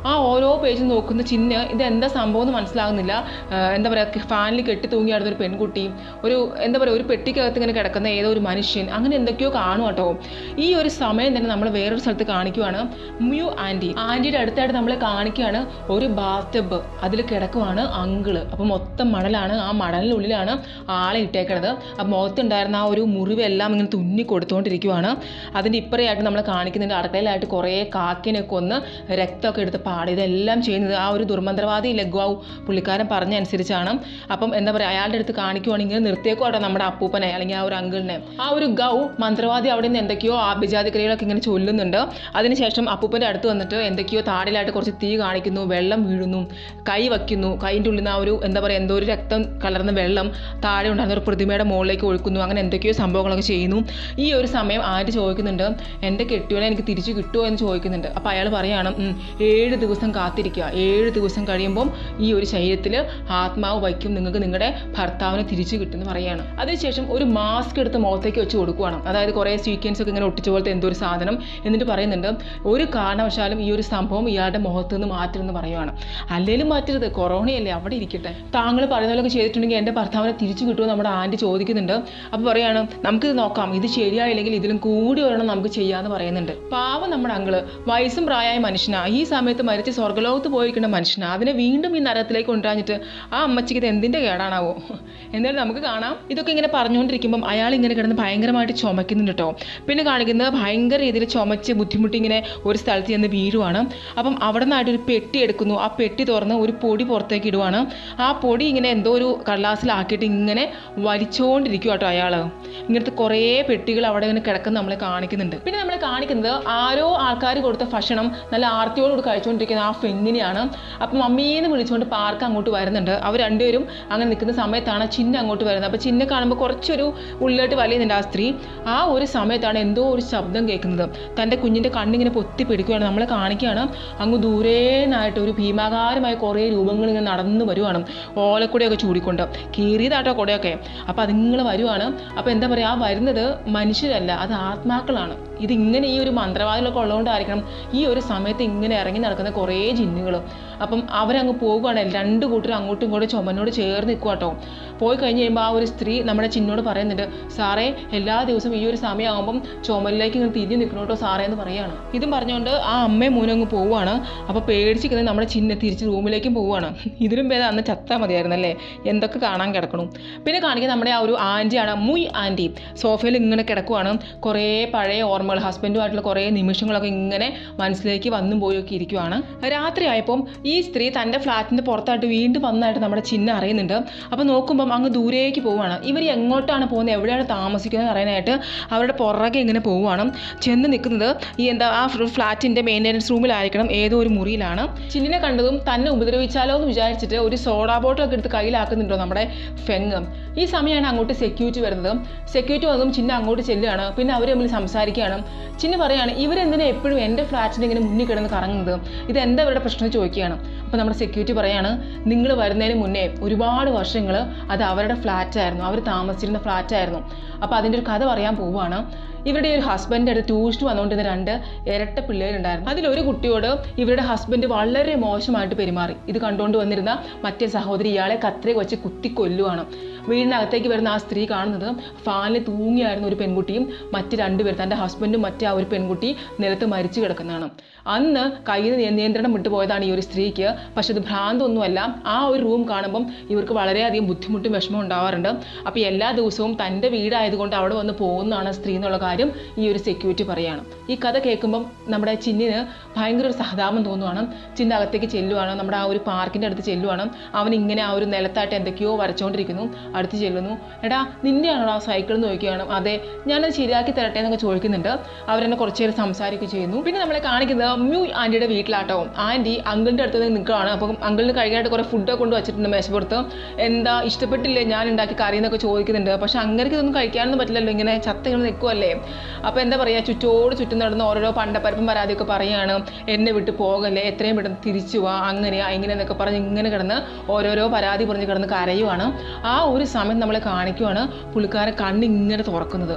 ആ ഓരോ പേജും നോക്കുന്ന ചിഹ്ന ഇത് എന്താ സംഭവം എന്ന് മനസ്സിലാകുന്നില്ല ആ, എന്താ പറയുക ഫാനിൽ കെട്ടി തൂങ്ങി കിടന്ന ഒരു പെൺകുട്ടി ഒരു എന്താ പറയുക ഒരു പെട്ടിക്കകത്ത് ഇങ്ങനെ കിടക്കുന്ന ഏതോ ഒരു മനുഷ്യൻ അങ്ങനെ എന്തൊക്കെയോ കാണും കേട്ടോ ഈ ഒരു സമയം തന്നെ നമ്മൾ വേറൊരു സ്ഥലത്ത് കാണിക്കുവാണ് മ്യൂ ആൻറ്റി ആൻറ്റിയുടെ അടുത്തായിട്ട് നമ്മളെ കാണിക്കുകയാണ് ഒരു ബാത്ത് അതിൽ കിടക്കുവാണ് അങ്കിള് അപ്പോൾ മൊത്തം മണലാണ് ആ മണലിനുള്ളിലാണ് ആളെ ഇട്ടേക്കണത് അപ്പോൾ മുഖത്തുണ്ടായിരുന്ന ആ ഒരു മുറിവെല്ലാം ഇങ്ങനെ തുന്നി കൊടുത്തുകൊണ്ടിരിക്കുവാണ് അതിൻ്റെ ഇപ്പറയായിട്ട് നമ്മൾ കാണിക്കുന്നുണ്ട് അടുക്കളയിലായിട്ട് കുറേ കാക്കിനെ കൊന്ന് രക്തമൊക്കെ എടുത്ത് പാട് ഇതെല്ലാം ചെയ്യുന്നത് ആ ഒരു ദുർമന്ത്രവാദി ലഘുവാവും പുള്ളിക്കാരൻ പറഞ്ഞ അനുസരിച്ചാണ് അപ്പം എന്താ പറയുക അയാളുടെ അടുത്ത് കാണിക്കുവാണെങ്കിൽ നിർത്തിയേക്കോട്ടെ നമ്മുടെ അപ്പൂപ്പനെ അല്ലെങ്കിൽ ആ ഒരു അങ്കിളിനെ ആ ഒരു ഗൗ മന്ത്രവാദി അവിടെ നിന്ന് എന്തൊക്കെയോ ആഭിജാതിക്രിയകളൊക്കെ ഇങ്ങനെ ചൊല്ലുന്നുണ്ട് അതിനുശേഷം അപ്പൂപ്പൻ്റെ അടുത്ത് വന്നിട്ട് എന്തൊക്കെയോ താടിലായിട്ട് കുറച്ച് തീ കാണിക്കുന്നു വെള്ളം വീഴുന്നു കൈ വയ്ക്കുന്നു കൈൻ്റെ ഉള്ളിൽ നിന്ന് ആ ഒരു എന്താ പറയുക എന്തോ ഒരു രക്തം കലർന്ന വെള്ളം താഴെ ഉണ്ടായിരുന്ന ഒരു പ്രതിമയുടെ മുകളിലേക്ക് ഒഴുക്കുന്നു അങ്ങനെ എന്തൊക്കെയോ സംഭവങ്ങളൊക്കെ ചെയ്യുന്നു ഈ ഒരു സമയം ആര് ചോദിക്കുന്നുണ്ട് എൻ്റെ കെട്ടിയോനെ എനിക്ക് തിരിച്ചു കിട്ടുമോ എന്ന് ചോദിക്കുന്നുണ്ട് അപ്പോൾ അയാൾ പറയാണ് "ഉം, ഏഴ് ദിവസം കാത്തിരിക്കുക ഏഴ് ദിവസം കഴിയുമ്പം ഈ ഒരു ശരീരത്തിൽ ആത്മാവ് വയ്ക്കും നിങ്ങൾക്ക് നിങ്ങളുടെ ഭർത്താവിനെ തിരിച്ചു കിട്ടുമെന്ന് പറയാണ് അതിനുശേഷം ഒരു മാസ്ക് എടുത്ത് മുഖത്തേക്ക് വെച്ച് കൊടുക്കുവാണ് അതായത് കുറേ സ്വീക്വൻസ് ഒക്കെ ഇങ്ങനെ ഒട്ടിച്ച പോലത്തെ എന്തോ ഒരു സാധനം എന്നിട്ട് പറയുന്നുണ്ട് ഒരു കാരണവശാലും ഈ ഒരു സംഭവം ഇയാളുടെ മുഖത്ത് നിന്ന് മാറ്റരുതെന്ന് പറയുവാണ് അല്ലേലും മാറ്റരുത് കൊറോണയല്ലേ അവിടെ ഇരിക്കട്ടെ താങ്കൾ പറയുന്ന പോലൊക്കെ ചെയ്തിട്ടുണ്ടെങ്കിൽ എൻ്റെ ഭർത്താവിനെ തിരിച്ചു കിട്ടുമോ നമ്മുടെ ആൻറ്റി ചോദിക്കുന്നുണ്ട് അപ്പോൾ പറയാണ് നമുക്കിത് നോക്കാം ഇത് ശരിയായില്ലെങ്കിൽ ഇതിലും കൂടി ഒരെണ്ണം നമുക്ക് ചെയ്യാമെന്ന് പറയുന്നുണ്ട് പാവം നമ്മുടെ അങ്കിള് വയസ്സും പ്രായമായ മനുഷ്യനാ ഈ സമയത്ത് മരിച്ച് സ്വർഗ്ഗലോകത്ത് പോയിരിക്കുന്ന മനുഷ്യനാ അതിനെ വീണ്ടും ഈ നരകത്തിലേക്ക് കൊണ്ടുവന്നിട്ട് ആ അമ്മച്ചിക്ക് ഇത് എന്തിൻ്റെ കേടാണാവോ എന്തായാലും നമുക്ക് കാണാം ഇതൊക്കെ ഇങ്ങനെ പറഞ്ഞുകൊണ്ടിരിക്കുമ്പം അയാൾ ഇങ്ങനെ കിടന്ന് ഭയങ്കരമായിട്ട് ചുമക്കുന്നുണ്ട് കേട്ടോ പിന്നെ കാണിക്കുന്നത് ഭയങ്കര രീതിയിൽ ചുമച്ച് ബുദ്ധിമുട്ടി ഇങ്ങനെ ഒരു സ്ഥലത്ത് ചെന്ന് വീഴുവാണ് അപ്പം അവിടെ നിന്നായിട്ട് ഒരു പെട്ടി എടുക്കുന്നു ആ പെട്ടി തുറന്ന് ഒരു പൊടി പുറത്തേക്ക് ഇടുവാണ് ആ പൊടി ഇങ്ങനെ എന്തോ ഒരു കടലാസിലാക്കിയിട്ട് ഇങ്ങനെ വലിച്ചുകൊണ്ടിരിക്കും കേട്ടോ അയാൾ ഇങ്ങനത്തെ കുറേ പെട്ടികൾ അവിടെ ഇങ്ങനെ കിടക്കുന്ന നമ്മളെ കാണിക്കുന്നുണ്ട് പിന്നെ നമ്മളെ കാണിക്കുന്നത് ആരോ ആൾക്കാർ കൊടുത്ത ഭക്ഷണം നല്ല ആർത്തിയോടുകൂടി കഴിച്ചുകൊണ്ടിരിക്കുന്ന ആ പെണ്ണിനെയാണ് അപ്പം മമ്മീന്ന് വിളിച്ചുകൊണ്ട് പാർക്ക് അങ്ങോട്ട് വരുന്നുണ്ട് അവർ രണ്ടുപേരും അങ്ങനെ നിൽക്കുന്ന സമയത്താണ് ചിന്ന അങ്ങോട്ട് വരുന്നത് അപ്പോൾ ചിന്ന കാണുമ്പോൾ കുറച്ചൊരു ഉള്ളിലോട്ട് വലിയുന്നുണ്ട് ആ സ്ത്രീ ആ ഒരു സമയത്താണ് എന്തോ ഒരു ശബ്ദം കേൾക്കുന്നത് തൻ്റെ കുഞ്ഞിൻ്റെ കണ്ണിങ്ങനെ പൊത്തി പിടിക്കുകയാണ് നമ്മളെ കാണിക്കുകയാണ് അങ്ങ് ദൂരേനായിട്ട് ഒരു ഭീമാകാരമായ കുറേ രൂപങ്ങൾ ഇങ്ങനെ നടന്നു വരുവാണ് ഓലക്കുടയൊക്കെ ചൂടിക്കൊണ്ട് കീറിയതാട്ടോ കുടയൊക്കെ അപ്പോൾ അതിങ്ങനെ വരുവാണ് അപ്പോൾ എന്താ പറയുക ആ വരുന്നത് മനുഷ്യരല്ല അത് ആത്മാക്കളാണ് ഇത് ഇങ്ങനെ ഈ ഒരു മന്ത്രവാദികളൊക്കെ ഉള്ളതുകൊണ്ടായിരിക്കണം ഈ ഒരു സമയത്ത് ഇങ്ങനെ ഇറങ്ങി നടക്കുന്ന കുറേ ജിന്നുകൾ അപ്പം അവരങ്ങ് പോകുവാണ് രണ്ട് കൂട്ടരും അങ്ങോട്ടും ഇങ്ങോട്ടും ചുമനോട് ചേർന്ന് നിൽക്കുക കേട്ടോ പോയി കഴിഞ്ഞ് കഴിയുമ്പോൾ ആ ഒരു സ്ത്രീ നമ്മുടെ ചിന്നോട് പറയുന്നുണ്ട് സാറേ എല്ലാ ദിവസവും ഈ ഒരു സമയമാകുമ്പം ചുമലിലേക്ക് ഇങ്ങനെ തിരിഞ്ഞ് നിൽക്കണം കേട്ടോ സാറേ എന്ന് പറയാണ് ഇതും പറഞ്ഞുകൊണ്ട് ആ അമ്മയും മോനും അങ്ങ് പോവുകയാണ് അപ്പോൾ പേടിച്ചിരിക്കുന്നത് നമ്മുടെ ചിന്ന തിരിച്ച് റൂമിലേക്കും പോവുകയാണ് ഇതിലും ഭേദം അന്ന് ചത്താൽ മതിയായിരുന്നല്ലേ എന്തൊക്കെ കാണാൻ കിടക്കണം പിന്നെ കാണിക്കുന്നത് നമ്മുടെ ആ ഒരു ആൻറ്റിയാണ് മുയ് ആൻറ്റി സോഫയിൽ ഇങ്ങനെ കിടക്കുവാണ് കുറേ പഴയ ഓർമ്മകൾ ഹസ്ബൻഡുമായിട്ടുള്ള കുറേ നിമിഷങ്ങളൊക്കെ ഇങ്ങനെ മനസ്സിലേക്ക് വന്നും പോയൊക്കെ ഇരിക്കുവാണ് രാത്രി ആയപ്പം ഈ സ്ത്രീ തൻ്റെ ഫ്ലാറ്റിൻ്റെ പുറത്തായിട്ട് വീണ്ടും വന്നതായിട്ട് നമ്മുടെ ചിഹ്നം അറിയുന്നുണ്ട് അപ്പോൾ നോക്കുമ്പം അങ്ങ് ദൂരേക്ക് പോവുകയാണ് ഇവർ എങ്ങോട്ടാണ് പോകുന്നത് എവിടെയാണ് താമസിക്കുന്നത് അറിയാനായിട്ട് അവരുടെ പുറകെ ഇങ്ങനെ പോവുകയാണ് ചെന്ന് നിൽക്കുന്നത് ഈ എന്താ ആ ഫ്ലാറ്റിൻ്റെ മെയിൻ്റെനൻസ് റൂമിലായിരിക്കണം ഏതോ ഒരു മുറിയിലാണ് ചിന്നിനെ കണ്ടതും തന്നെ ഉപദ്രവിച്ചാലോ എന്ന് വിചാരിച്ചിട്ട് ഒരു സോഡാ ബോട്ടിലൊക്കെ എടുത്ത് കയ്യിലാക്കുന്നുണ്ടോ നമ്മുടെ ഫെങ് ഈ സമയമാണ് അങ്ങോട്ട് സെക്യൂരിറ്റി വരുന്നത് സെക്യൂരിറ്റി വന്നതും ചിന്ന അങ്ങോട്ട് ചെല്ലുകയാണ് പിന്നെ അവർ തമ്മിൽ സംസാരിക്കുകയാണ് ചിന്ന പറയാണ് ഇവരെന്തിനാ എപ്പോഴും എൻ്റെ ഫ്ലാറ്റിൻ്റെ ഇങ്ങനെ മുന്നിൽ കിടന്ന് കറങ്ങുന്നത് ഇത് എന്താ ഇവരുടെ പ്രശ്നം എന്ന് ചോദിക്കുകയാണ് അപ്പോൾ നമ്മുടെ സെക്യൂരിറ്റി പറയാണ് നിങ്ങൾ വരുന്നതിന് മുന്നേ ഒരുപാട് വർഷങ്ങൾ അത് അവരുടെ ഫ്ലാറ്റായിരുന്നു അവർ താമസിച്ചിരുന്ന ഫ്ലാറ്റായിരുന്നു അപ്പോൾ അതിൻ്റെ ഒരു കഥ പറയാൻ പോവുകയാണ് ഇവരുടെ ഒരു ഹസ്ബൻഡ് അടുത്ത് ട്യൂഷന് വന്നുകൊണ്ടിരുന്ന രണ്ട് ഇരട്ട പിള്ളേരുണ്ടായിരുന്നു അതിലൊരു കുട്ടിയോട് ഇവരുടെ ഹസ്ബൻഡ് വളരെ മോശമായിട്ട് പെരുമാറി ഇത് കണ്ടുകൊണ്ട് വന്നിരുന്ന മറ്റേ സഹോദരി ഇയാളെ കത്രയൊക്കെ വെച്ച് കുത്തി കൊല്ലുവാണ് വീടിനകത്തേക്ക് വരുന്ന ആ സ്ത്രീ കാണുന്നത് ഫാനിൽ തൂങ്ങിയായിരുന്ന ഒരു പെൺകുട്ടിയും മറ്റ് രണ്ടുപേർ തൻ്റെ ഹസ്ബൻഡും മറ്റേ ആ ഒരു പെൺകുട്ടി നിലത്ത് മരിച്ചു കിടക്കുന്നതാണ് അന്ന് കയ്യിൽ നിന്ന് നിയന്ത്രണം വിട്ടുപോയതാണ് ഈ ഒരു സ്ത്രീക്ക് പക്ഷെ അത് ഭ്രാന്തൊന്നുമല്ല ആ ഒരു റൂം കാണുമ്പം ഇവർക്ക് വളരെയധികം ബുദ്ധിമുട്ടും വിഷമം ഉണ്ടാവാറുണ്ട് അപ്പോൾ എല്ലാ ദിവസവും തൻ്റെ വീടായതുകൊണ്ട് അവിടെ വന്ന് പോകുന്നതാണ് സ്ത്രീ എന്നുള്ള കാര്യം ഈ ഒരു സെക്യൂരിറ്റി പറയാണ് ഈ കഥ കേൾക്കുമ്പം നമ്മുടെ ചിന്നിന് ഭയങ്കര ഒരു സഹതാപം തോന്നുവാണ് ചിന്ന അകത്തേക്ക് ചെല്ലുവാണ് നമ്മുടെ ആ ഒരു പാർക്കിൻ്റെ അടുത്ത് ചെല്ലുവാണ് അവൻ ഇങ്ങനെ ആ ഒരു നിലത്തായിട്ട് എന്തൊക്കെയോ വരച്ചുകൊണ്ടിരിക്കുന്നു അടുത്ത് ചെല്ലുന്നു എടാ നിന്നെയാണോ ആ സൈക്കിൾ എന്ന് ചോദിക്കുകയാണ് അതെ ഞാനത് ശരിയാക്കി തരട്ടെ എന്നൊക്കെ ചോദിക്കുന്നുണ്ട് അവരെന്നെ കുറച്ച് നേരം സംസാരിക്കുകയും ചെയ്യുന്നു പിന്നെ നമ്മളെ കാണിക്കുന്നത് മ്യൂ ആൻറ്റിയുടെ വീട്ടിലാട്ടോ ആൻറ്റി അങ്കിളിൻ്റെ അടുത്ത് നിന്ന് നിൽക്കുകയാണ് അപ്പം അങ്കിളിന് കഴിക്കാനായിട്ട് കുറേ ഫുഡൊക്കെ കൊണ്ട് വെച്ചിട്ടുണ്ട് മേശപ്പുറത്ത് എന്താ ഇഷ്ടപ്പെട്ടില്ലേ ഞാൻ ഉണ്ടാക്കി കറി എന്നൊക്കെ ചോദിക്കുന്നുണ്ട് പക്ഷെ അങ്ങനെ ഇതൊന്നും കഴിക്കാനൊന്നും പറ്റില്ലല്ലോ ഇങ്ങനെ ചത്ത ഇങ്ങനെ നിൽക്കുമല്ലേ അപ്പോൾ എന്താ പറയുക ചുറ്റോട് ചുറ്റും നടന്ന് ഓരോരോ പണ്ടപ്പരപ്പും പരാതിയൊക്കെ പറയുകയാണ് എന്നെ വിട്ട് പോകല്ലേ എത്രയും പെട്ടെന്ന് തിരിച്ചു പോവാ അങ്ങനെയാ ഇങ്ങനെ എന്നൊക്കെ പറഞ്ഞ് ഇങ്ങനെ കിടന്ന് ഓരോരോ പരാതി പറഞ്ഞ് കിടന്ന് കരയുവാണ് ആ ഒരു സമയം നമ്മളെ കാണിക്കുവാണ് പുള്ളിക്കാരൻ കണ്ണിങ്ങനെ തുറക്കുന്നത്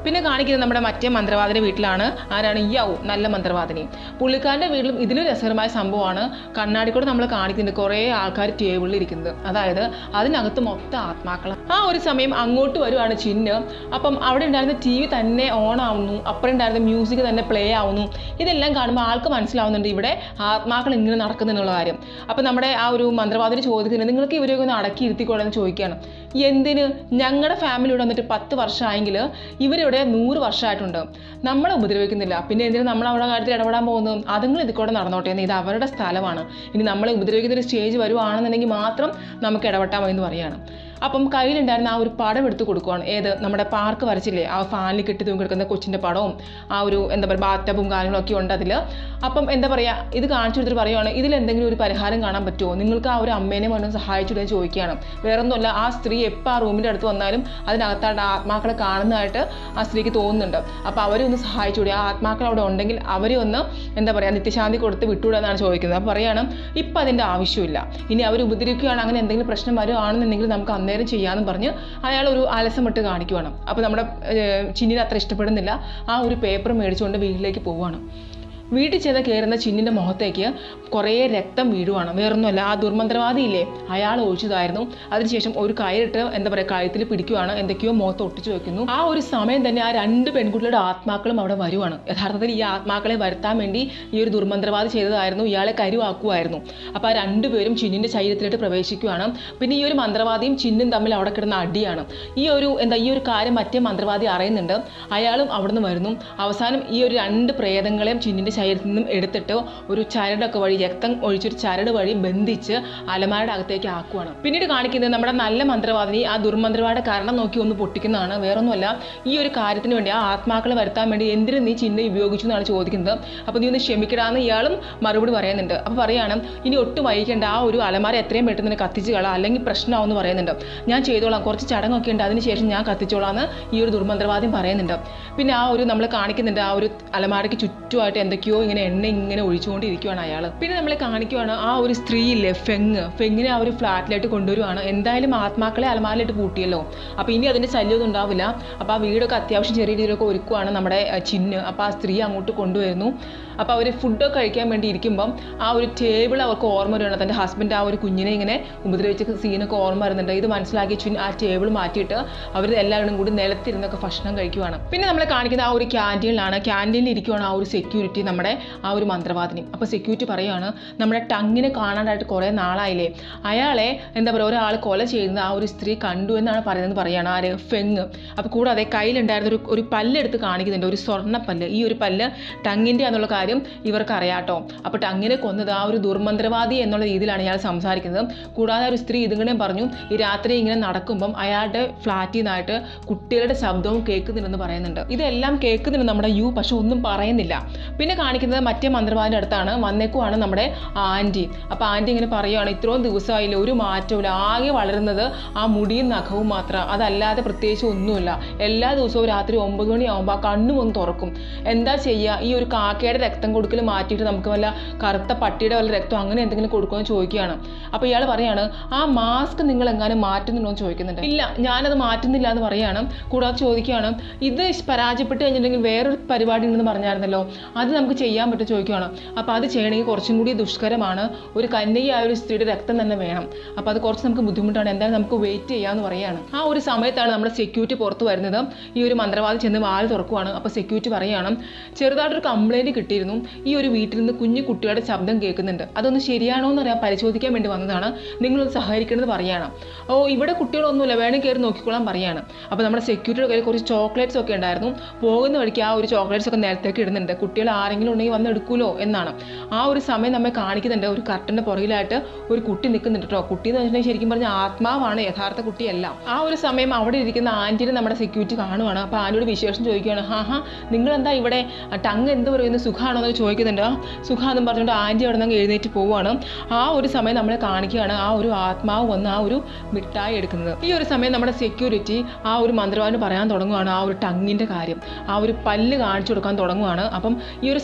പിന്നെ കാണിക്കുന്നത് നമ്മുടെ മറ്റേ മന്ത്രവാദിന്റെ വീട്ടിലാണ് ആരാണ് യൗ നല്ല മന്ത്രവാദിനി പുള്ളിക്കാരൻ്റെ വീട്ടിലും ഇതിലും രസകരമായ സംഭവമാണ് കണ്ണാടിക്കൂടെ നമ്മൾ കാണിക്കുന്നുണ്ട് കുറേ ആൾക്കാർ ടേബിളിൽ ഇരിക്കുന്നത് അതായത് അതിനകത്ത് മൊത്തം ആത്മാക്കൾ ആ ഒരു സമയം അങ്ങോട്ട് വരുവാണ് ചിന്ന് അപ്പം അവിടെ ഉണ്ടായിരുന്ന ടി വി തന്നെ ഓൺ ആവുന്നു അപ്പുറം ഉണ്ടായിരുന്ന മ്യൂസിക് തന്നെ പ്ലേ ആവുന്നു ഇതെല്ലാം കാണുമ്പോൾ ആൾക്ക് മനസ്സിലാവുന്നുണ്ട് ഇവിടെ ആത്മാക്കൾ ഇങ്ങനെ നടക്കുന്നുള്ള കാര്യം അപ്പം നമ്മുടെ ആ ഒരു മന്ത്രവാദിന് ചോദിക്കുന്നത് നിങ്ങൾക്ക് ഇവരെയൊക്കെ ഒന്ന് അടക്കി ഇരുത്തിക്കോളെന്ന് ചോദിക്കുകയാണ് എന്തിന് ഞങ്ങളുടെ ഫാമിലി ഇവിടെ വന്നിട്ട് പത്ത് വർഷമായെങ്കിൽ ഇവരിവിടെ നൂറ് വർഷമായിട്ടുണ്ട് നമ്മളെ ഉപദ്രവിക്കുന്നില്ല പിന്നെ എന്തിനാ നമ്മൾ അവിടെ കാര്യത്തിൽ ഇടപെടാൻ പോകുന്നത് അതുങ്ങൾ ഇതിൽ കൂടെ നടന്നോട്ടെ എന്ന് ഇത് അവരുടെ സ്ഥലമാണ് ഇനി നമ്മളെ ഉപദ്രവിക്കുന്ന ഒരു സ്റ്റേജ് വരുവാണെന്നുണ്ടെങ്കിൽ മാത്രം നമുക്ക് ഇടപെട്ടാൽ മതി എന്ന് പറയാണ് അപ്പം കയ്യിലുണ്ടായിരുന്ന ആ ഒരു പടം എടുത്ത് കൊടുക്കുവാണ് ഏത് നമ്മുടെ പാർക്ക് വരച്ചില്ലേ ആ ഫാനിൽ കെട്ടി തൂങ്ങി കിടക്കുന്ന കൊച്ചിൻ്റെ പടവും ആ ഒരു എന്താ പറയുക ബാത്തബും കാര്യങ്ങളൊക്കെ ഉണ്ട് അതിൽ അപ്പം എന്താ പറയുക ഇത് കാണിച്ചു കൊടുത്തിട്ട് പറയുവാണ് ഇതിൽ എന്തെങ്കിലും ഒരു പരിഹാരം കാണാൻ പറ്റുമോ നിങ്ങൾക്ക് ആ ഒരു അമ്മേനെ വന്ന് സഹായിച്ചിട്ട് ചോദിക്കുകയാണ് വേറൊന്നുമല്ല ആ സ്ത്രീ എപ്പോൾ ആ റൂമിൻ്റെ അടുത്ത് വന്നാലും അതിനകത്തായിട്ട് ആത്മാക്കളെ കാണുന്നതായിട്ട് ആ സ്ത്രീക്ക് തോന്നുന്നുണ്ട് അപ്പോൾ അവരെ ഒന്ന് സഹായിച്ചുകൂടി ആ ആത്മാക്കൾ അവിടെ ഉണ്ടെങ്കിൽ അവരെ ഒന്ന് എന്താ പറയുക നിത്യശാന്തി കൊടുത്ത് വിട്ടുവിടാന്നാണ് ചോദിക്കുന്നത് അപ്പോൾ പറയാണ് ഇപ്പം അതിൻ്റെ ആവശ്യമില്ല ഇനി അവർ ഉപദ്രവിക്കുകയാണ് അങ്ങനെ എന്തെങ്കിലും പ്രശ്നം വരുവാണെന്നുണ്ടെങ്കിൽ നമുക്ക് അന്നേരം ചെയ്യാമെന്ന് പറഞ്ഞ് അയാൾ ഒരു അലസമിട്ട് കാണിക്കുവാണ് അപ്പോൾ നമ്മുടെ ഏഹ്, ചിന്നിനെ അത്ര ഇഷ്ടപ്പെടുന്നില്ല ആ ഒരു പേപ്പർ മേടിച്ചുകൊണ്ട് വീട്ടിലേക്ക് പോവുകയാണ് വീട്ടിൽ ചെന്ന് കയറുന്ന ചിന്നിൻ്റെ മുഖത്തേക്ക് കുറേ രക്തം വീഴുവാണ് വേറൊന്നുമല്ല ആ ദുർമന്ത്രവാദിയില്ലേ അയാൾ ഒഴിച്ചതായിരുന്നു അതിനുശേഷം ഒരു കയറിട്ട് എന്താ പറയുക കഴുത്തിൽ പിടിക്കുവാണ് എന്തൊക്കെയോ മുഖത്ത് ഒട്ടിച്ചു വെക്കുന്നു ആ ഒരു സമയം തന്നെ ആ രണ്ട് പെൺകുട്ടികളുടെ ആത്മാക്കളും അവിടെ വരുവാണ് യഥാർത്ഥത്തിൽ ഈ ആത്മാക്കളെ വരുത്താൻ വേണ്ടി ഈ ഒരു ദുർമന്ത്രവാദി ചെയ്തതായിരുന്നു ഇയാളെ കരുവാക്കുമായിരുന്നു അപ്പോൾ ആ രണ്ടുപേരും ചിന്നിൻ്റെ ശരീരത്തിലോട്ട് പ്രവേശിക്കുകയാണ് പിന്നെ ഈ ഒരു മന്ത്രവാദിയും ചിന്നും തമ്മിൽ അവിടെ കിടന്ന അടിയാണ് ഈ ഒരു എന്താ ഈ ഒരു കാര്യം മറ്റേ മന്ത്രവാദി അറിയുന്നുണ്ട് അയാളും അവിടുന്ന് വരുന്നു അവസാനം ഈ ഒരു രണ്ട് പ്രേതങ്ങളെയും ചിന്നിൻ്റെ ശരീരത്തിൽ നിന്നും എടുത്തിട്ട് ഒരു ചരടൊക്കെ വഴി രക്തം ഒഴിച്ചൊരു ചരട് വഴി ബന്ധിച്ച് അലമാരയുടെ അകത്തേക്ക് ആക്കുവാണ് പിന്നീട് കാണിക്കുന്നത് നമ്മുടെ നല്ല മന്ത്രവാദിനി ആ ദുർമന്ത്രവാദിയുടെ കാരണം നോക്കി ഒന്ന് പൊട്ടിക്കുന്നതാണ് വേറൊന്നുമല്ല ഈ ഒരു കാര്യത്തിന് വേണ്ടി ആ ആത്മാക്കളെ വരുത്താൻ വേണ്ടി എന്തിനു നീ ചിഹ്നം ഉപയോഗിച്ചു എന്നാണ് ചോദിക്കുന്നത് അപ്പോൾ നീ ഒന്ന് ക്ഷമിക്കടാന്ന് ഇയാളും മറുപടി പറയുന്നുണ്ട് അപ്പോൾ പറയാണ് ഇനി ഒട്ടും വൈകിക്കേണ്ട ആ ഒരു അലമാര എത്രയും പെട്ടെന്ന് തന്നെ കത്തിച്ച് കളാം അല്ലെങ്കിൽ പ്രശ്നമാവെന്ന് പറയുന്നുണ്ട് ഞാൻ ചെയ്തോളാം കുറച്ച് ചടങ്ങൊക്കെ ഉണ്ട് അതിനുശേഷം ഞാൻ കത്തിച്ചോളാന്ന് ഈ ഒരു ദുർമന്ത്രവാദ്യം പറയുന്നുണ്ട് പിന്നെ ആ ഒരു നമ്മൾ കാണിക്കുന്നുണ്ട് ആ ഒരു അലമാരയ്ക്ക് ചുറ്റുമായിട്ട് എന്തൊക്കെയോ ഇങ്ങനെ എണ്ണ ഇങ്ങനെ ഒഴിച്ചുകൊണ്ടിരിക്കുവാണ് അയാൾ പിന്നെ നമ്മൾ കാണിക്കുവാണ് ആ ഒരു സ്ത്രീ ഇല്ലേ ഫെങ് ഫെങ്ങിനെ ആ ഒരു ഫ്ലാറ്റിലായിട്ട് കൊണ്ടുവരുവാണ് എന്തായാലും ആത്മാക്കളെ അലമാരയിലിട്ട് പൂട്ടിയല്ലോ അപ്പോൾ ഇനി അതിൻ്റെ ശല്യമൊന്നും ഉണ്ടാവില്ല അപ്പോൾ ആ വീടൊക്കെ അത്യാവശ്യം ചെറിയ രീതിയിലൊക്കെ ഒരുക്കുവാണ് നമ്മുടെ അഹ്, ചിന്ന് അപ്പോൾ ആ സ്ത്രീ അങ്ങോട്ട് കൊണ്ടുവരുന്നു അപ്പോൾ അവർ ഫുഡൊക്കെ കഴിക്കാൻ വേണ്ടി ഇരിക്കുമ്പം ആ ഒരു ടേബിൾ അവർക്ക് ഓർമ്മ വരുന്നുണ്ട് തൻ്റെ ഹസ്ബൻഡ് ആ ഒരു കുഞ്ഞിനെ ഇങ്ങനെ ഉപദ്രവിച്ച സീനൊക്കെ ഓർമ്മ വരുന്നുണ്ട് ഇത് മനസ്സിലാക്കി ചിൻ ആ ടേബിൾ മാറ്റിയിട്ട് അവർ എല്ലാവരും കൂടി നിലത്തിരുന്നൊക്കെ ഭക്ഷണം കഴിക്കുവാണ് പിന്നെ നമ്മളെ കാണിക്കുന്ന ആ ഒരു ക്യാൻറ്റീനിലാണ് ക്യാൻറ്റീനിൽ ഇരിക്കുവാണ് ആ ഒരു സെക്യൂരിറ്റി നമ്മുടെ ആ ഒരു മന്ത്രവാദിനി അപ്പോൾ സെക്യൂരിറ്റി പറയുകയാണ് നമ്മുടെ ടങ്ങിനെ കാണാനായിട്ട് കുറേ നാളായില്ലേ അയാളെ എന്താ പറയുക ഒരാൾ കൊല ചെയ്യുന്നത് ആ ഒരു സ്ത്രീ കണ്ടു എന്നാണ് പറയുന്നത് പറയുകയാണ് ആര് ഫെങ് അപ്പോൾ കൂടാതെ കയ്യിലുണ്ടായിരുന്ന ഒരു ഒരു പല്ലെടുത്ത് കാണിക്കുന്നുണ്ട് ഒരു സ്വർണ്ണ പല്ല് ഈ ഒരു പല്ല് ടങ്ങിൻ്റെ എന്നുള്ള കാര്യം ഇവർക്ക് അറിയാട്ടോ അപ്പോൾ ടങ്ങിനെ കൊന്നത് ആ ഒരു ദുർമന്ത്രവാദി എന്നുള്ള രീതിയിലാണ് ഇയാൾ സംസാരിക്കുന്നത് കൂടാതെ ഒരു സ്ത്രീ ഇതിങ്ങനെ പറഞ്ഞു ഈ രാത്രി ഇങ്ങനെ നടക്കുമ്പം അയാളുടെ ഫ്ലാറ്റിൽ നിന്നായിട്ട് കുട്ടികളുടെ ശബ്ദവും കേൾക്കുന്നുണ്ടെന്ന് പറയുന്നുണ്ട് ഇതെല്ലാം കേൾക്കുന്നുണ്ട് നമ്മുടെ യു പക്ഷെ ഒന്നും പറയുന്നില്ല പിന്നെ കാണിക്കുന്നത് മറ്റേ മന്ത്രവാദിൻ്റെ അടുത്താണ് വന്നേക്കുവാണ് നമ്മുടെ ആൻറ്റി അപ്പോൾ ആൻറ്റി ഇങ്ങനെ പറയുകയാണ് ഇത്രയും ദിവസമായില്ല ഒരു മാറ്റമില്ല ആകെ വളരുന്നത് ആ മുടിയും നഖവും മാത്രം അതല്ലാതെ പ്രത്യേകിച്ച് ഒന്നുമില്ല എല്ലാ ദിവസവും രാത്രി ഒമ്പത് മണിയാകുമ്പോൾ ആ കണ്ണും ഒന്ന് തുറക്കും എന്താ ചെയ്യുക ഈ ഒരു കാക്കയുടെ രക്തം കൊടുക്കൽ മാറ്റിയിട്ട് നമുക്ക് വല്ല കറുത്ത പട്ടിയുടെ വല്ല രക്തം അങ്ങനെ എന്തെങ്കിലും കൊടുക്കുമെന്ന് ചോദിക്കുകയാണ് അപ്പോൾ ഇയാൾ പറയാണ് ആ മാസ്ക് നിങ്ങൾ എങ്ങാനും മാറ്റുന്നുണ്ടോ എന്ന് ചോദിക്കുന്നുണ്ട് ഇല്ല ഞാനത് മാറ്റുന്നില്ല എന്ന് പറയാണ് കൂടാതെ ചോദിക്കുകയാണ് ഇത് പരാജയപ്പെട്ട് കഴിഞ്ഞിട്ടുണ്ടെങ്കിൽ വേറൊരു പരിപാടി ഉണ്ടെന്ന് പറഞ്ഞായിരുന്നല്ലോ അത് നമുക്ക് ചെയ്യാൻ പറ്റും ചോദിക്കുകയാണ് അപ്പോൾ അത് ചെയ്യണമെങ്കിൽ കുറച്ചും കൂടി ദുഷ്കരമാണ് ഒരു കന്യകയായ ഒരു സ്ത്രീയുടെ രക്തം തന്നെ വേണം അപ്പോൾ അത് കുറച്ച് നമുക്ക് ബുദ്ധിമുട്ടാണ് എന്തായാലും നമുക്ക് വെയിറ്റ് ചെയ്യാമെന്ന് പറയാണ് ആ ഒരു സമയത്താണ് നമ്മുടെ സെക്യൂരിറ്റി പുറത്ത് വരുന്നത് ഈ ഒരു മന്ത്രവാദി ചെന്ന് വാല് തുറക്കുവാണ് അപ്പോൾ സെക്യൂരിറ്റി പറയുകയാണ് ചെറുതായിട്ടൊരു കംപ്ലൈൻറ്റ് കിട്ടിയിരുന്നു ഈ ഒരു വീട്ടിൽ നിന്ന് കുഞ്ഞു കുട്ടികളുടെ ശബ്ദം കേൾക്കുന്നുണ്ട് അതൊന്ന് ശരിയാണോ എന്ന് അറിയാൻ പരിശോധിക്കാൻ വേണ്ടി വന്നതാണ് നിങ്ങളൊന്ന് സഹകരിക്കണമെന്ന് പറയാണ് ഓ ഇവിടെ കുട്ടികളൊന്നുമില്ല വേണമെങ്കിൽ കയറി നോക്കിക്കോളാൻ പറയാണ് അപ്പോൾ നമ്മുടെ സെക്യൂരിറ്റിയുടെ കയ്യിൽ കുറച്ച് ചോക്ലേറ്റ്സ് ഒക്കെ ഉണ്ടായിരുന്നു പോകുന്ന വഴിക്ക് ആ ഒരു ചോക്ലേറ്റ്സ് ഒക്കെ നേരത്തേക്ക് ഇടുന്നുണ്ട് കുട്ടികൾ ആരെങ്കിലും ഉണ്ടെങ്കിൽ വന്ന് എടുക്കുമല്ലോ എന്നാണ് ആ ഒരു സമയം നമ്മെ കാണിക്കുന്നുണ്ട് ഒരു കർട്ടൻ്റെ പുറകിലായിട്ട് ഒരു കുട്ടി നിൽക്കുന്നുണ്ട് കേട്ടോ കുട്ടി എന്ന് വെച്ചിട്ടുണ്ടെങ്കിൽ ശരിക്കും പറഞ്ഞാൽ ആത്മാവാണ് യഥാർത്ഥ കുട്ടിയല്ല ആ ഒരു സമയം അവിടെ ഇരിക്കുന്ന ആൻറ്റിനെ നമ്മുടെ സെക്യൂരിറ്റി കാണുവാണ് അപ്പോൾ ആൻറ്റിയോട് വിശേഷം ചോദിക്കുകയാണ് ഹാ ഹാ നിങ്ങളെന്താ ഇവിടെ ടങ് എന്ത് പറയുന്നു സുഖമാണോ എന്ന് ചോദിക്കുന്നുണ്ട് ആ സുഖമാണെന്നും പറഞ്ഞുകൊണ്ട് ആൻറ്റി അവിടെ നിന്ന് എഴുന്നേറ്റ് പോവുകയാണ് ആ ഒരു സമയം നമ്മളെ കാണിക്കുകയാണ് ആ ഒരു ആത്മാവ് വന്ന് ആ ഒരു മിഠായി എടുക്കുന്നത് ഈ ഒരു സമയം നമ്മുടെ സെക്യൂരിറ്റി ആ ഒരു മന്ത്രവാദിന് പറയാൻ തുടങ്ങുവാണ് ആ ഒരു ടങ്ങിൻ്റെ കാര്യം ആ ഒരു പല്ല് കാണിച്ചു കൊടുക്കാൻ തുടങ്ങുവാണ് അപ്പം ഈ ഒരു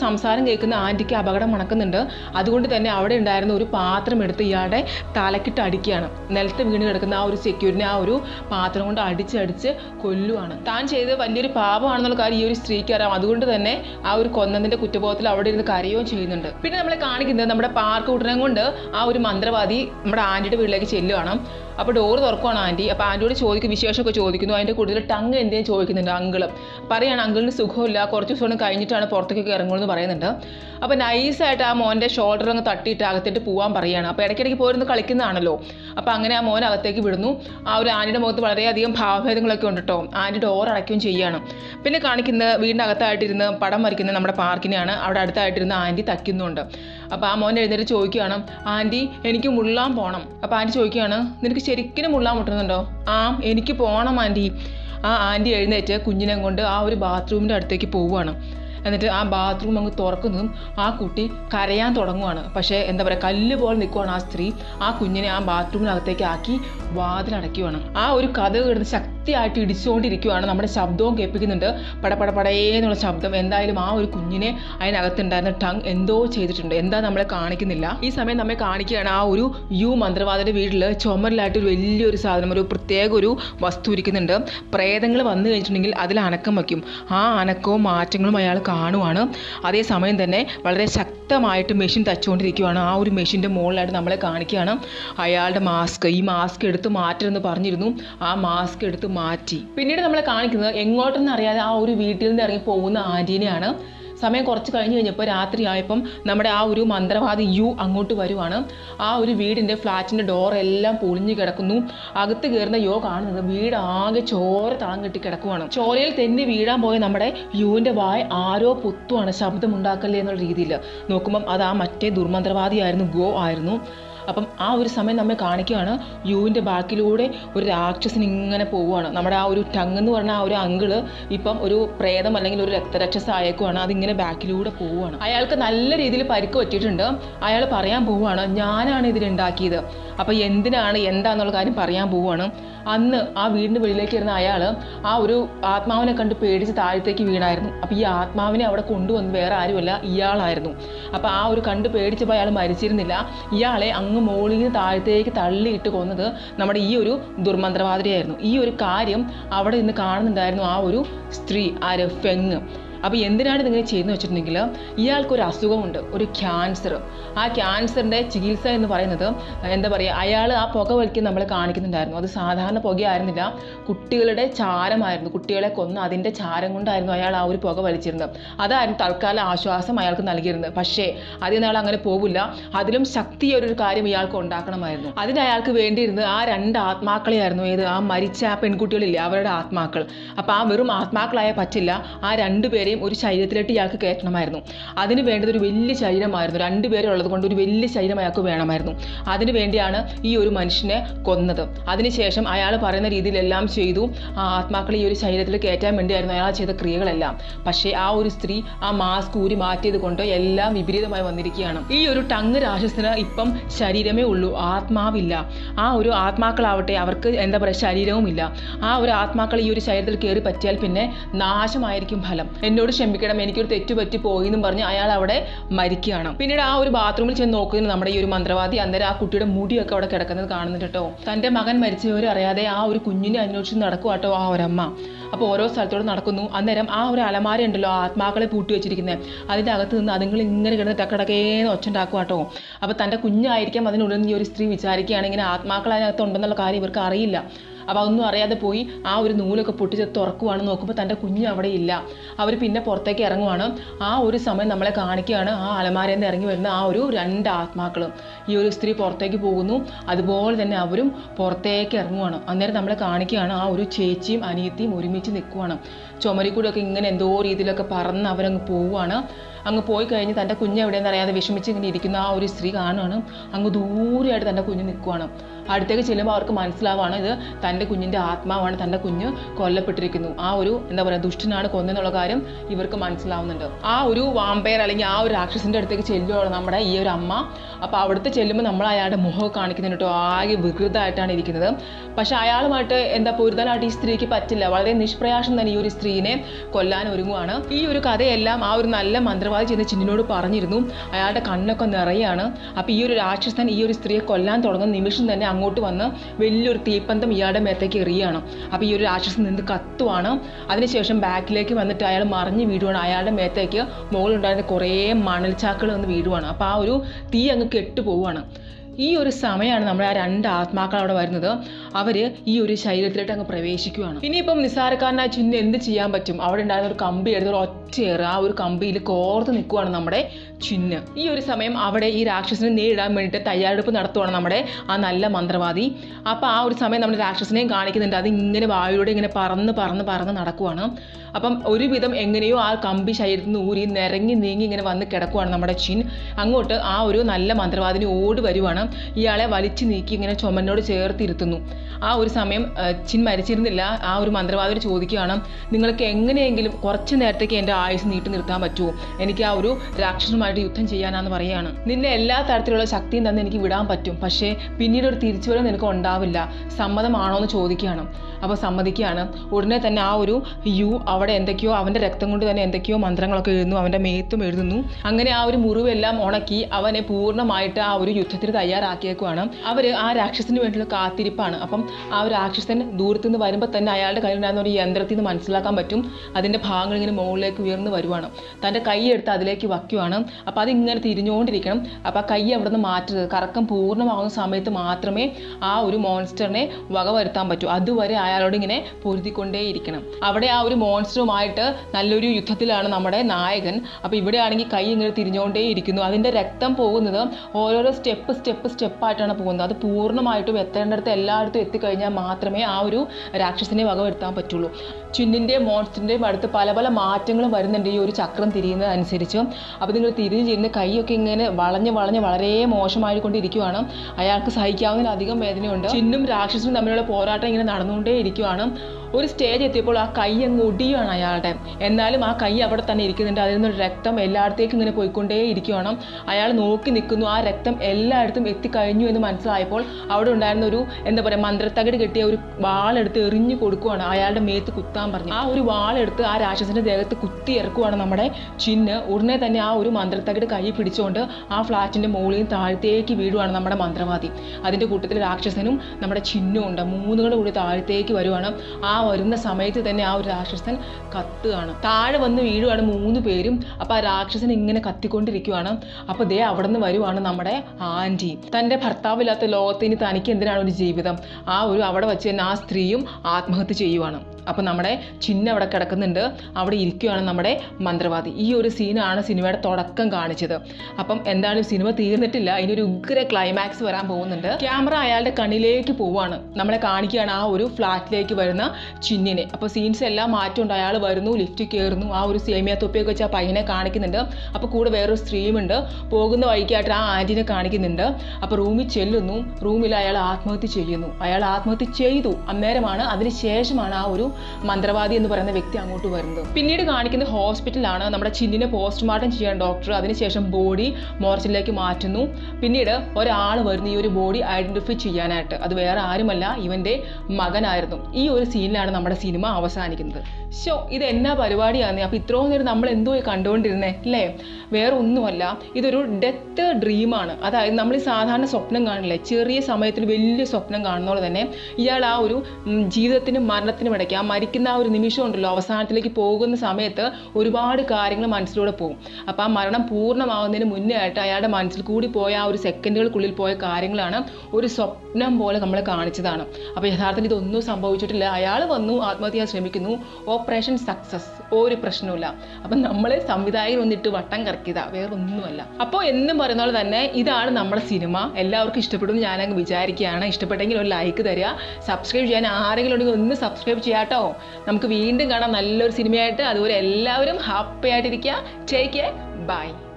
സംസാരം കേൾക്കുന്ന ആൻറ്റിക്ക് അപകടം മണക്കുന്നുണ്ട് അതുകൊണ്ട് തന്നെ അവിടെ ഉണ്ടായിരുന്ന ഒരു പാത്രം എടുത്ത് ഇയാളുടെ തലക്കിട്ട് അടിക്കുകയാണ് നിലത്ത് വീണ് കിടക്കുന്ന ആ ഒരു സെക്യൂരിറ്റിനെ ആ ഒരു പാത്രം കൊണ്ട് അടിച്ചടിച്ച് കൊല്ലുവാണ് താൻ ചെയ്തത് വലിയൊരു പാപമാണെന്നുള്ള കാര്യം ഈ ഒരു സ്ത്രീക്ക് അറിയാം അതുകൊണ്ട് തന്നെ ആ ഒരു കൊന്നതിന്റെ കുറ്റബോധത്തിൽ അവിടെ ഇരുന്ന് കരയുകയും ചെയ്യുന്നുണ്ട് പിന്നെ നമ്മളെ കാണിക്കുന്നത് നമ്മുടെ പാർക്ക് ഉടനെ കൊണ്ട് ആ ഒരു മന്ത്രവാദി നമ്മുടെ ആൻറ്റിയുടെ വീട്ടിലേക്ക് ചെല്ലുവാണ് അപ്പോൾ ഡോറ് തുറക്കുവാണ് ആൻറ്റി അപ്പോൾ ആൻറ്റിയോട് ചോദിക്കും വിശേഷമൊക്കെ ചോദിക്കുന്നു അതിൻ്റെ കൂടുതൽ ടങ് എന്തെങ്കിലും ചോദിക്കുന്നുണ്ട് അങ്കിള് പറയാണ് അങ്കിളിന് സുഖമില്ല കുറച്ച് ദിവസം കഴിഞ്ഞിട്ടാണ് പുറത്തേക്കൊക്കെ ഇറങ്ങുമെന്ന് പറയുന്നുണ്ട് അപ്പോൾ നൈസായിട്ട് ആ മോൻ്റെ ഷോൾഡർ അങ്ങ് തട്ടിയിട്ട് അകത്തിട്ട് പോകാൻ പറയുകയാണ് അപ്പോൾ ഇടയ്ക്കിടയ്ക്ക് പോയിരുന്ന് കളിക്കുന്നതാണല്ലോ അപ്പോൾ അങ്ങനെ ആ മോൻ അകത്തേക്ക് വിടുന്നു ആ ഒരു ആൻറ്റിയുടെ മുഖത്ത് വളരെയധികം ഭാവഭേദങ്ങളൊക്കെ ഉണ്ട് കേട്ടോ ആൻറ്റി ഡോർ അടയ്ക്കുകയും ചെയ്യുകയാണ് പിന്നെ കാണിക്കുന്ന വീടിൻ്റെ അകത്തായിട്ടിരുന്ന് പടം വരയ്ക്കുന്ന നമ്മുടെ പാർക്കിനെയാണ് അവിടെ അടുത്തായിട്ടിരുന്ന് ആൻറ്റി തയ്ക്കുന്നുണ്ട് അപ്പോൾ ആ മോൻ എഴുന്നേറ്റ് ചോദിക്കുകയാണ് ആൻറ്റി എനിക്ക് മുള്ളാൻ പോകണം അപ്പോൾ ആൻറ്റി ചോദിക്കുകയാണ് നിനക്ക് ശരിക്കും മുള്ളാൻ മുട്ടുന്നുണ്ടോ ആ എനിക്ക് പോകണം ആൻറ്റി ആ ആൻറ്റി എഴുന്നേറ്റ് കുഞ്ഞിനെ കൊണ്ട് ആ ഒരു ബാത്റൂമിൻ്റെ അടുത്തേക്ക് പോവുകയാണ് എന്നിട്ട് ആ ബാത്റൂം അങ്ങ് തുറക്കുന്നതും ആ കുട്ടി കരയാൻ തുടങ്ങുവാണ് പക്ഷേ എന്താ പറയുക കല്ല് പോലെ നിൽക്കുവാണ് ആ സ്ത്രീ ആ കുഞ്ഞിനെ ആ ബാത്റൂമിനകത്തേക്ക് ആക്കി വാതിലടയ്ക്കുവാണ് ആ ഒരു കഥ കിടന്ന് ശക്തിയായിട്ട് ഇടിച്ചുകൊണ്ടിരിക്കുവാണ് നമ്മുടെ ശബ്ദവും കേൾപ്പിക്കുന്നുണ്ട് പടപട പടേന്നുള്ള ശബ്ദം എന്തായാലും ആ ഒരു കുഞ്ഞിനെ അതിനകത്തുണ്ടായിരുന്ന ടങ് എന്തോ ചെയ്തിട്ടുണ്ട് എന്താ നമ്മളെ കാണിക്കുന്നില്ല ഈ സമയം നമ്മെ കാണിക്കുകയാണ് ആ ഒരു യു മന്ത്രവാദിയുടെ വീട്ടിൽ ചുമരിലായിട്ട് ഒരു വലിയൊരു സാധനം ഒരു പ്രത്യേക ഒരു വസ്തു ഇരിക്കുന്നുണ്ട് പ്രേതങ്ങൾ വന്നു കഴിഞ്ഞിട്ടുണ്ടെങ്കിൽ അതിൽ അനക്കം വയ്ക്കും ആ അനക്കവും മാറ്റങ്ങളും അയാൾ കാണുവാണ് അതേസമയം തന്നെ വളരെ ശക്തമായിട്ട് മെഷീൻ തച്ചുകൊണ്ടിരിക്കുകയാണ് ആ ഒരു മെഷീൻ്റെ മുകളിലായിട്ട് നമ്മളെ കാണിക്കുകയാണ് അയാളുടെ മാസ്ക് ഈ മാസ്ക് എടുത്ത് മാറ്റരുതെന്ന് പറഞ്ഞിരുന്നു ആ മാസ്ക് എടുത്ത് മാറ്റി പിന്നീട് നമ്മളെ കാണിക്കുന്നത് എങ്ങോട്ടെന്ന് അറിയാതെ ആ ഒരു വീട്ടിൽ നിന്ന് ഇറങ്ങി പോകുന്ന ആൻറ്റീനെയാണ് സമയം കുറച്ച് കഴിഞ്ഞ് കഴിഞ്ഞപ്പോൾ രാത്രി ആയപ്പം നമ്മുടെ ആ ഒരു മന്ത്രവാദി യു അങ്ങോട്ട് വരുവാണ് ആ ഒരു വീടിൻ്റെ ഫ്ലാറ്റിൻ്റെ ഡോർ എല്ലാം പൊളിഞ്ഞു കിടക്കുന്നു അകത്ത് കയറുന്ന യോ കാണുന്നത് വീട് ആകെ ചോര തളം കെട്ടി കിടക്കുവാണ് ചോരയിൽ തെന്നി വീഴാൻ പോയ നമ്മുടെ യുവിൻ്റെ വായ ആരോ പൊത്തുവാണ് ശബ്ദമുണ്ടാക്കല്ലേ എന്നുള്ള രീതിയിൽ നോക്കുമ്പം അത് ആ മറ്റേ ദുർമന്ത്രവാദിയായിരുന്നു ഗോ ആയിരുന്നു അപ്പം ആ ഒരു സമയം നമ്മെ കാണിക്കുകയാണ് യുവിൻ്റെ ബാക്കിലൂടെ ഒരു രാക്ഷസൻ ഇങ്ങനെ പോവുകയാണ് നമ്മുടെ ആ ഒരു ടങ് എന്ന് പറഞ്ഞ ആ ഒരു അങ്കിള് ഇപ്പം ഒരു പ്രേതം അല്ലെങ്കിൽ ഒരു രക്തരക്ഷസ ആയേക്കുവാണ് അതിങ്ങനെ ബാക്കിലൂടെ പോവുകയാണ് അയാൾക്ക് നല്ല രീതിയിൽ പരിക്ക് പറ്റിയിട്ടുണ്ട് അയാൾ പറയാൻ പോവുകയാണ് ഞാനാണ് ഇതിലുണ്ടാക്കിയത് അപ്പം എന്തിനാണ് എന്താന്നുള്ള കാര്യം പറയാൻ പോവുകയാണ് അന്ന് ആ വീടിൻ്റെ വെളിയിലേക്ക് ഇരുന്ന അയാൾ ആ ഒരു ആത്മാവിനെ കണ്ട് പേടിച്ച് താഴത്തേക്ക് വീണായിരുന്നു അപ്പോൾ ഈ ആത്മാവിനെ അവിടെ കൊണ്ടുവന്ന് വേറെ ആരുമല്ല ഇയാളായിരുന്നു അപ്പോൾ ആ ഒരു കണ്ട് പേടിച്ചപ്പോൾ അയാൾ മരിച്ചിരുന്നില്ല ഇയാളെ അങ്ങ് മോളിൽ നിന്ന് താഴത്തേക്ക് തള്ളിയിട്ട് കൊന്നത് നമ്മുടെ ഈ ഒരു ദുർമന്ത്രവാദിയായിരുന്നു ഈ ഒരു കാര്യം അവിടെ നിന്ന് കാണുന്നുണ്ടായിരുന്നു ആ ഒരു സ്ത്രീ ആര് ഫെങ് അപ്പോൾ എന്തിനാണ് ഇതിങ്ങനെ ചെയ്യുന്നത് വെച്ചിട്ടുണ്ടെങ്കിൽ ഇയാൾക്കൊരു അസുഖമുണ്ട് ഒരു ക്യാൻസർ ആ ക്യാൻസറിൻ്റെ ചികിത്സ എന്ന് പറയുന്നത് എന്താ പറയുക അയാൾ ആ പുക വലിക്കുന്ന നമ്മളെ കാണിക്കുന്നുണ്ടായിരുന്നു അത് സാധാരണ പുകയായിരുന്നില്ല കുട്ടികളുടെ ചാരമായിരുന്നു കുട്ടികളെ കൊന്ന് അതിൻ്റെ ചാരം കൊണ്ടായിരുന്നു അയാൾ ആ ഒരു പുക വലിച്ചിരുന്നത് അതായിരുന്നു തൽക്കാല ആശ്വാസം അയാൾക്ക് നൽകിയിരുന്നത് പക്ഷേ അതിൽ അയാൾ അങ്ങനെ പോകില്ല അതിലും ശക്തിയൊരു കാര്യം ഇയാൾക്ക് ഉണ്ടാക്കണമായിരുന്നു അതിന് അയാൾക്ക് വേണ്ടിയിരുന്നത് ആ രണ്ട് ആത്മാക്കളെയായിരുന്നു ഏത് ആ മരിച്ച ആ പെൺകുട്ടികളില്ലേ അവരുടെ ആത്മാക്കൾ അപ്പോൾ ആ വെറും ആത്മാക്കളായ പറ്റില്ല ആ രണ്ടുപേരെയും ഒരു ശരീരത്തിലേക്ക് ഇയാൾക്ക് കയറ്റണമായിരുന്നു അതിന് വേണ്ടത് ഒരു വലിയ ശരീരമായിരുന്നു രണ്ടുപേരും ഉള്ളത് കൊണ്ട് ഒരു വലിയ ശരീരം അയാൾക്ക് വേണമായിരുന്നു അതിനു വേണ്ടിയാണ് ഈ ഒരു മനുഷ്യനെ കൊന്നത് അതിനുശേഷം അയാൾ പറയുന്ന രീതിയിലെല്ലാം ചെയ്തു ആ ആത്മാക്കളെ ഈ ഒരു ശരീരത്തിൽ കയറ്റാൻ വേണ്ടിയായിരുന്നു അയാൾ ചെയ്ത ക്രിയകളെല്ലാം പക്ഷേ ആ ഒരു സ്ത്രീ ആ മാസ്ക് ഊരി മാറ്റിയത് കൊണ്ട് എല്ലാം വിപരീതമായി വന്നിരിക്കുകയാണ് ഈ ഒരു ടങ് രാക്ഷസന് ഇപ്പം ശരീരമേ ഉള്ളൂ ആത്മാവില്ല ആ ഒരു ആത്മാക്കളാവട്ടെ അവർക്ക് എന്താ പറയുക ശരീരവുമില്ല ആ ഒരു ആത്മാക്കൾ ഈ ഒരു ശരീരത്തിൽ കയറി പറ്റിയാൽ പിന്നെ നാശമായിരിക്കും ഫലം എന്നോട് ക്ഷമിക്കണം എനിക്കൊരു തെറ്റ് പറ്റി പോയി എന്നും പറഞ്ഞ് അയാൾ അവിടെ മരിക്കുകയാണ് പിന്നീട് ആ ഒരു ബാത്റൂമിൽ ചെന്ന് നോക്കുന്നത് നമ്മുടെ ഈ ഒരു മന്ത്രവാദി അന്നേരം ആ കുട്ടിയുടെ മുടിയൊക്കെ അവിടെ കിടക്കുന്നത് കാണുന്നുണ്ട് കേട്ടോ തൻ്റെ മകൻ മരിച്ചവർ അറിയാതെ ആ ഒരു കുഞ്ഞിനെ അന്വേഷിച്ച് നടക്കുക കേട്ടോ ആ ഒരമ്മ അപ്പോൾ ഓരോ സ്ഥലത്തോടെ നടക്കുന്നു അന്നേരം ആ ഒരു അലമാര ഉണ്ടല്ലോ ആത്മാക്കളെ പൂട്ടി വെച്ചിരിക്കുന്നത് അതിൻ്റെ അകത്ത് നിന്ന് അതുങ്ങൾ ഇങ്ങനെ കിടന്ന് ടക്കടക്കേന്ന് ഒച്ച ഉണ്ടാക്കുക കേട്ടോ അപ്പോൾ തൻ്റെ കുഞ്ഞായിരിക്കാം അതിനുള്ളിൽ നിന്ന് ഈ ഒരു സ്ത്രീ വിചാരിക്കുകയാണ് ഇങ്ങനെ ആത്മാക്കൾ അതിനകത്ത് ഉണ്ടെന്നുള്ള കാര്യം ഇവർക്ക് അറിയില്ല അപ്പോൾ അതൊന്നും അറിയാതെ പോയി ആ ഒരു നൂലൊക്കെ പൊട്ടിച്ച് തുറക്കുവാണ് നോക്കുമ്പോൾ തൻ്റെ കുഞ്ഞ് അവിടെ ഇല്ല അവർ പിന്നെ പുറത്തേക്ക് ഇറങ്ങുവാണ് ആ ഒരു സമയം നമ്മളെ കാണിക്കുകയാണ് ആ അലമാരയിൽ നിന്ന് ഇറങ്ങി വരുന്ന ആ ഒരു രണ്ട് ആത്മാക്കളും ഈ ഒരു സ്ത്രീ പുറത്തേക്ക് പോകുന്നു അതുപോലെ തന്നെ അവരും പുറത്തേക്ക് ഇറങ്ങുവാണ് അന്നേരം നമ്മളെ കാണിക്കുകയാണ് ആ ഒരു ചേച്ചിയും അനിയത്തിയും ഒരുമിച്ച് നിൽക്കുവാണ് ചുമരിക്കൂടെയൊക്കെ ഇങ്ങനെ എന്തോ രീതിയിലൊക്കെ പറന്ന് അവരങ്ങ് പോവുകയാണ് അങ്ങ് പോയി കഴിഞ്ഞ് തൻ്റെ കുഞ്ഞ് എവിടെയെന്ന് അറിയാതെ വിഷമിച്ച് ഇങ്ങനെ ഇരിക്കുന്ന ആ ഒരു സ്ത്രീ കാണുകയാണ് അങ്ങ് ദൂരെയായിട്ട് തൻ്റെ കുഞ്ഞ് നിൽക്കുവാണ് അടുത്തേക്ക് ചെല്ലുമ്പോൾ അവർക്ക് മനസ്സിലാവാണ് ഇത് തൻ തൻ്റെ കുഞ്ഞിൻ്റെ ആത്മാവാണ് തൻ്റെ കുഞ്ഞ് കൊല്ലപ്പെട്ടിരിക്കുന്നു ആ ഒരു എന്താ പറയുക ദുഷ്ടനാണ് കൊന്നെന്നുള്ള കാര്യം ഇവർക്ക് മനസ്സിലാവുന്നുണ്ട് ആ ഒരു വാമ്പയർ അല്ലെങ്കിൽ ആ ഒരു രാക്ഷസിൻ്റെ അടുത്തേക്ക് ചെല്ലുകയാണ് നമ്മുടെ ഈ ഒരു അമ്മ അപ്പോൾ അവിടുത്തെ ചെല്ലുമ്പോൾ നമ്മൾ അയാളുടെ മുഖം കാണിക്കുന്നുണ്ട് കേട്ടോ ആകെ വികൃതമായിട്ടാണ് ഇരിക്കുന്നത് പക്ഷെ അയാളുമായിട്ട് എന്താ പൊരുതാനായിട്ട് ഈ സ്ത്രീക്ക് പറ്റില്ല വളരെ നിഷ്പ്രയാസം തന്നെ ഈ ഒരു സ്ത്രീനെ കൊല്ലാൻ ഒരുങ്ങുവാണ് ഈ ഒരു കഥയെല്ലാം ആ ഒരു നല്ല മന്ത്രവാദി ചെന്ന് ചിന്നിനോട് പറഞ്ഞിരുന്നു അയാളുടെ കണ്ണൊക്കെ നിറയാണ് അപ്പോൾ ഈ ഒരു രാക്ഷസൻ ഈ ഒരു സ്ത്രീയെ കൊല്ലാൻ തുടങ്ങുന്ന നിമിഷം തന്നെ അങ്ങോട്ട് വന്ന് വലിയൊരു തീപ്പന്തം ഇയാളുടെ മേത്തേക്ക് എറിയാണ് അപ്പോൾ ഈ ഒരു രാക്ഷസൻ നിന്ന് കത്തുവാണ് അതിനുശേഷം ബാക്കിലേക്ക് വന്നിട്ട് അയാൾ മറിഞ്ഞ് വീഴുവാണ് അയാളുടെ മേത്തേക്ക് മുകളിലുണ്ടായിരുന്ന കുറേ മണൽച്ചാക്കുകൾ വന്ന് വീഴുവാണ് അപ്പോൾ ആ ഒരു തീ അങ്ങ് കെട്ടു പോവുകയാണ് ഈ ഒരു സമയമാണ് നമ്മുടെ ആ രണ്ട് ആത്മാക്കൾ അവിടെ വരുന്നത് അവർ ഈ ഒരു ശരീരത്തിലോട്ട് അങ്ങ് പ്രവേശിക്കുകയാണ് ഇനിയിപ്പം നിസ്സാരക്കാരനായ ചിഹ്നം എന്ത് ചെയ്യാൻ പറ്റും അവിടെ ഉണ്ടായിരുന്ന ഒരു കമ്പി എടുത്ത് ഒരു ഒറ്റയേറ് ആ ഒരു കമ്പിയിൽ കോർത്ത് നിൽക്കുവാണ് നമ്മുടെ ചിഹ്ന ഈ ഒരു സമയം അവിടെ ഈ രാക്ഷസനെ നേരിടാൻ വേണ്ടിയിട്ട് തയ്യാറെടുപ്പ് നടത്തുവാണ് നമ്മുടെ ആ നല്ല മന്ത്രവാദി അപ്പോൾ ആ ഒരു സമയം നമ്മുടെ രാക്ഷസനെയും കാണിക്കുന്നുണ്ട് അത് ഇങ്ങനെ വായുവിലൂടെ ഇങ്ങനെ പറന്ന് പറന്ന് പറന്ന് നടക്കുവാണ് അപ്പം ഒരുവിധം എങ്ങനെയോ ആ കമ്പി ശരീരത്തിൽ നിന്ന് ഊരി നിരങ്ങി നീങ്ങി ഇങ്ങനെ വന്ന് കിടക്കുവാണ് നമ്മുടെ ചിൻ അങ്ങോട്ട് ആ ഒരു നല്ല മന്ത്രവാദിനി ഓടി വരുവാണ് ഇയാളെ വലിച്ചു നീക്കി ഇങ്ങനെ ചുമനോട് ചേർത്തിരുത്തുന്നു ആ ഒരു സമയം ആ, ചിൻ മരിച്ചിരുന്നില്ല ആ ഒരു മന്ത്രവാദിനി ചോദിക്കുകയാണ് നിങ്ങൾക്ക് എങ്ങനെയെങ്കിലും കുറച്ച് നേരത്തേക്ക് എൻ്റെ ആയുസ് നീട്ടി നിർത്താൻ പറ്റുമോ എനിക്ക് ആ ഒരു രാക്ഷസനുമായിട്ട് യുദ്ധം ചെയ്യാനാന്ന് പറയുകയാണ് നിന്നെ എല്ലാ തരത്തിലുള്ള ശക്തിയും തന്നെ എനിക്ക് വിടാൻ പറ്റും പക്ഷേ പിന്നീട് ഒരു തിരിച്ചുവരവ് നിനക്ക് ഉണ്ടാവില്ല സമ്മതമാണോ എന്ന് ചോദിക്കുകയാണ് അപ്പോൾ സമ്മതിക്കുകയാണ് ഉടനെ തന്നെ ആ ഒരു യു അവിടെ എന്തൊക്കെയോ അവൻ്റെ രക്തം കൊണ്ട് തന്നെ എന്തൊക്കെയോ മന്ത്രങ്ങളൊക്കെ എഴുതുന്നു അവൻ്റെ മേത്തും എഴുതുന്നു അങ്ങനെ ആ ഒരു മുറിവെല്ലാം ഉണക്കി അവനെ പൂർണ്ണമായിട്ട് ആ ഒരു യുദ്ധത്തിന് തയ്യാറാക്കിയേക്കുവാണ് അവർ ആ രാക്ഷസന് വേണ്ടിയുള്ള കാത്തിരിപ്പാണ് അപ്പം ആ ഒരു രാക്ഷസൻ ദൂരത്തു നിന്ന് വരുമ്പോൾ തന്നെ അയാളുടെ കയ്യിലുണ്ടായിരുന്ന ഒരു യന്ത്രത്തിൽ നിന്ന് മനസ്സിലാക്കാൻ പറ്റും അതിൻ്റെ ഭാഗങ്ങൾ ഇങ്ങനെ മുകളിലേക്ക് ഉയർന്നു വരുവാണ് തൻ്റെ കൈ എടുത്ത് അതിലേക്ക് വയ്ക്കുവാണ് അപ്പോൾ അതിങ്ങനെ തിരിഞ്ഞുകൊണ്ടിരിക്കണം അപ്പോൾ ആ കൈ അവിടെ നിന്ന് മാറ്റരുത് കറക്കം പൂർണ്ണമാകുന്ന സമയത്ത് മാത്രമേ ആ ഒരു മോൺസ്റ്ററിനെ വകവരുത്താൻ പറ്റൂ അതുവരെ അയാളോട് ഇങ്ങനെ പൊരുതിക്കൊണ്ടേയിരിക്കണം അവിടെ ആ ഒരു മോൺസ്റ്ററുമായിട്ട് നല്ലൊരു യുദ്ധത്തിലാണ് നമ്മുടെ നായകൻ അപ്പോൾ ഇവിടെ ആണെങ്കിൽ കൈ ഇങ്ങനെ തിരിഞ്ഞുകൊണ്ടേ ഇരിക്കുന്നു അതിൻ്റെ രക്തം പോകുന്നത് ഓരോരോ സ്റ്റെപ്പ് സ്റ്റെപ്പ് സ്റ്റെപ്പായിട്ടാണ് പോകുന്നത് അത് പൂർണ്ണമായിട്ടും എത്തേണ്ടടുത്ത് എല്ലായിടത്തും എത്തിക്കഴിഞ്ഞാൽ മാത്രമേ ആ ഒരു രാക്ഷസനെ വകവരുത്താൻ പറ്റുള്ളൂ ചിന്നിൻ്റെ മോൺസ്റ്ററിൻ്റെയും അടുത്ത് പല പല മാറ്റങ്ങളും വരുന്നുണ്ട് ഈ ഒരു ചക്രം തിരിയുന്നത് അനുസരിച്ച് അപ്പോൾ നിങ്ങൾ തിരിഞ്ഞ് ചെയ്യുന്ന കൈയൊക്കെ ഇങ്ങനെ വളഞ്ഞ് വളഞ്ഞ് വളരെ മോശമായിക്കൊണ്ടിരിക്കുവാണ് അയാൾക്ക് സഹിക്കാവുന്നതിലധികം വേദനയുണ്ട് ചിന്നും രാക്ഷസനും തമ്മിലുള്ള പോരാട്ടം ഇങ്ങനെ നടന്നുകൊണ്ടേ ഇരിക്കുവാണ് ഒരു സ്റ്റേജ് എത്തിയപ്പോൾ ആ കൈ അങ്ങ് ഒടിയുകയാണ് അയാളുടെ എന്നാലും ആ കൈ അവിടെ തന്നെ ഇരിക്കുന്നുണ്ട് അതിൽ നിന്നൊരു രക്തം എല്ലായിടത്തേക്കും ഇങ്ങനെ പോയിക്കൊണ്ടേ ഇരിക്കുവാണ് അയാൾ നോക്കി നിൽക്കുന്നു ആ രക്തം എല്ലായിടത്തും എത്തിക്കഴിഞ്ഞു എന്ന് മനസ്സിലായപ്പോൾ അവിടെ ഉണ്ടായിരുന്ന ഒരു എന്താ പറയുക മന്ത്രത്തകട് കെട്ടിയ ഒരു വാളെടുത്ത് എറിഞ്ഞു കൊടുക്കുവാണ് അയാളുടെ മേത്ത് കുത്താൻ പറഞ്ഞു ആ ഒരു വാളെടുത്ത് ആ രാക്ഷസന്റെ ദേഹത്ത് കുത്തി ഇറക്കുവാണ് നമ്മുടെ ചിന്ന് ഉടനെ തന്നെ ആ ഒരു മന്ത്രത്തകട് കൈ പിടിച്ചുകൊണ്ട് ആ ഫ്ലാറ്റിന്റെ മുകളിൽ നിന്ന് താഴത്തേക്ക് വീഴുവാണ് നമ്മുടെ മന്ത്രവാദി അതിന്റെ കൂട്ടത്തിൽ രാക്ഷസനും നമ്മുടെ ചിഹ്നവും ഉണ്ട് മൂന്നുകൾ കൂടി താഴത്തേക്ക് വരുവാണ് ആ വരുന്ന സമയത്ത് തന്നെ ആ ഒരു രാക്ഷസൻ കത്തുകയാണ് താഴെ വന്ന് വീഴുവാണ് മൂന്ന് പേരും അപ്പോൾ ആ രാക്ഷസൻ ഇങ്ങനെ കത്തിക്കൊണ്ടിരിക്കുവാണ് അപ്പോൾ ദേ അവിടെ നിന്ന് വരുവാണ് നമ്മുടെ ആൻറ്റി തൻ്റെ ഭർത്താവില്ലാത്ത ലോകത്ത് ഇനി തനിക്ക് എന്തിനാണ് ഒരു ജീവിതം ആ ഒരു അവിടെ വെച്ച് തന്നെ ആ സ്ത്രീയും ആത്മഹത്യ ചെയ്യുവാണ് അപ്പോൾ നമ്മുടെ ചിഹ്ന അവിടെ കിടക്കുന്നുണ്ട് അവിടെ ഇരിക്കുകയാണ് നമ്മുടെ മന്ത്രവാദി ഈ ഒരു സീനാണ് സിനിമയുടെ തുടക്കം കാണിച്ചത് അപ്പം എന്താണ് സിനിമ തീർന്നിട്ടില്ല ഇനിയൊരു ഉഗ്ര ക്ലൈമാക്സ് വരാൻ പോകുന്നുണ്ട് ക്യാമറ അയാളുടെ കണ്ണിലേക്ക് പോവാണ് നമ്മളെ കാണിക്കുകയാണ് ആ ഒരു ഫ്ലാറ്റിലേക്ക് വരുന്ന ചിന്നിനെ അപ്പോൾ സീൻസ് എല്ലാം മാറ്റമുണ്ട് അയാൾ വരുന്നു ലിഫ്റ്റ് കയറുന്നു ആ ഒരു സേമിയ തൊപ്പിയൊക്കെ വെച്ച് ആ പയ്യനെ കാണിക്കുന്നുണ്ട് അപ്പോൾ കൂടെ വേറൊരു സ്ത്രീയുമുണ്ട് പോകുന്ന വഴിക്കായിട്ട് ആ ആൻറ്റിനെ കാണിക്കുന്നുണ്ട് അപ്പോൾ റൂമിൽ ചെല്ലുന്നു റൂമിൽ അയാൾ ആത്മഹത്യ ചെയ്യുന്നു അയാൾ ആത്മഹത്യ ചെയ്തു അന്നേരമാണ് അതിന് ശേഷമാണ് ആ ഒരു മന്ത്രവാദി എന്ന് പറയുന്ന വ്യക്തി അങ്ങോട്ട് വരുന്നത് പിന്നീട് കാണിക്കുന്നത് ഹോസ്പിറ്റലാണ് നമ്മുടെ ചില്ലിനെ പോസ്റ്റ്മോർട്ടം ചെയ്യാൻ ഡോക്ടർ അതിനുശേഷം ബോഡി മോർച്ചിലേക്ക് മാറ്റുന്നു പിന്നീട് ഒരാൾ വരുന്നു ഈ ഒരു ബോഡി ഐഡന്റിഫൈ ചെയ്യാനായിട്ട് അത് വേറെ ആരുമല്ല ഇവന്റെ മകനായിരുന്നു ഈ ഒരു സീനിലാണ് നമ്മുടെ സിനിമ അവസാനിക്കുന്നത് ഷോ ഇത് എന്നാ പരിപാടിയാണ് അപ്പോൾ ഇത്രയും നേരം നമ്മൾ എന്തോ കണ്ടുകൊണ്ടിരുന്നേ അല്ലേ വേറെ ഒന്നുമല്ല ഇതൊരു ഡെത്ത് ഡ്രീമാണ് അതായത് നമ്മൾ ഈ സാധാരണ സ്വപ്നം കാണില്ലേ ചെറിയ സമയത്തിൽ വലിയ സ്വപ്നം കാണുന്ന പോലെ തന്നെ ഇയാൾ ആ ഒരു ഉം, ജീവിതത്തിനും മരണത്തിനും ഇടയ്ക്ക് ആ മരിക്കുന്ന ആ ഒരു നിമിഷം ഉണ്ടല്ലോ അവസാനത്തിലേക്ക് പോകുന്ന സമയത്ത് ഒരുപാട് കാര്യങ്ങൾ മനസ്സിലൂടെ പോകും അപ്പോൾ ആ മരണം പൂർണ്ണമാകുന്നതിന് മുന്നേ ആയിട്ട് അയാളുടെ മനസ്സിൽ കൂടി പോയ ആ ഒരു സെക്കൻഡുകൾക്കുള്ളിൽ പോയ കാര്യങ്ങളാണ് ഒരു സ്വപ്നം പോലെ നമ്മളെ കാണിച്ചതാണ് അപ്പോൾ യഥാർത്ഥത്തിൽ ഇതൊന്നും സംഭവിച്ചിട്ടില്ല അയാൾ വന്നു ആത്മഹത്യ ചെയ്യാൻ ശ്രമിക്കുന്നു ഓപ്പറേഷൻ സക്സസ് ഒരു പ്രശ്നവുമില്ല അപ്പം നമ്മളെ സംവിധായകൻ ഒന്നിട്ട് വട്ടം കറക്കിയതാ വേറെ ഒന്നുമല്ല അപ്പോൾ എന്നും പറയുന്ന പോലെ തന്നെ ഇതാണ് നമ്മുടെ സിനിമ എല്ലാവർക്കും ഇഷ്ടപ്പെടും ഞാനങ്ങ് വിചാരിക്കുകയാണ് ഇഷ്ടപ്പെട്ടെങ്കിൽ ഒരു ലൈക്ക് തരിക സബ്സ്ക്രൈബ് ചെയ്യാൻ ആരെങ്കിലും ഉണ്ടെങ്കിൽ ഒന്ന് സബ്സ്ക്രൈബ് ചെയ്യാട്ടോ നമുക്ക് വീണ്ടും കാണാം നല്ലൊരു സിനിമയായിട്ട് അതുപോലെ എല്ലാവരും ഹാപ്പി ആയിട്ടിരിക്കുക ടേക്ക് കെയർ ബൈ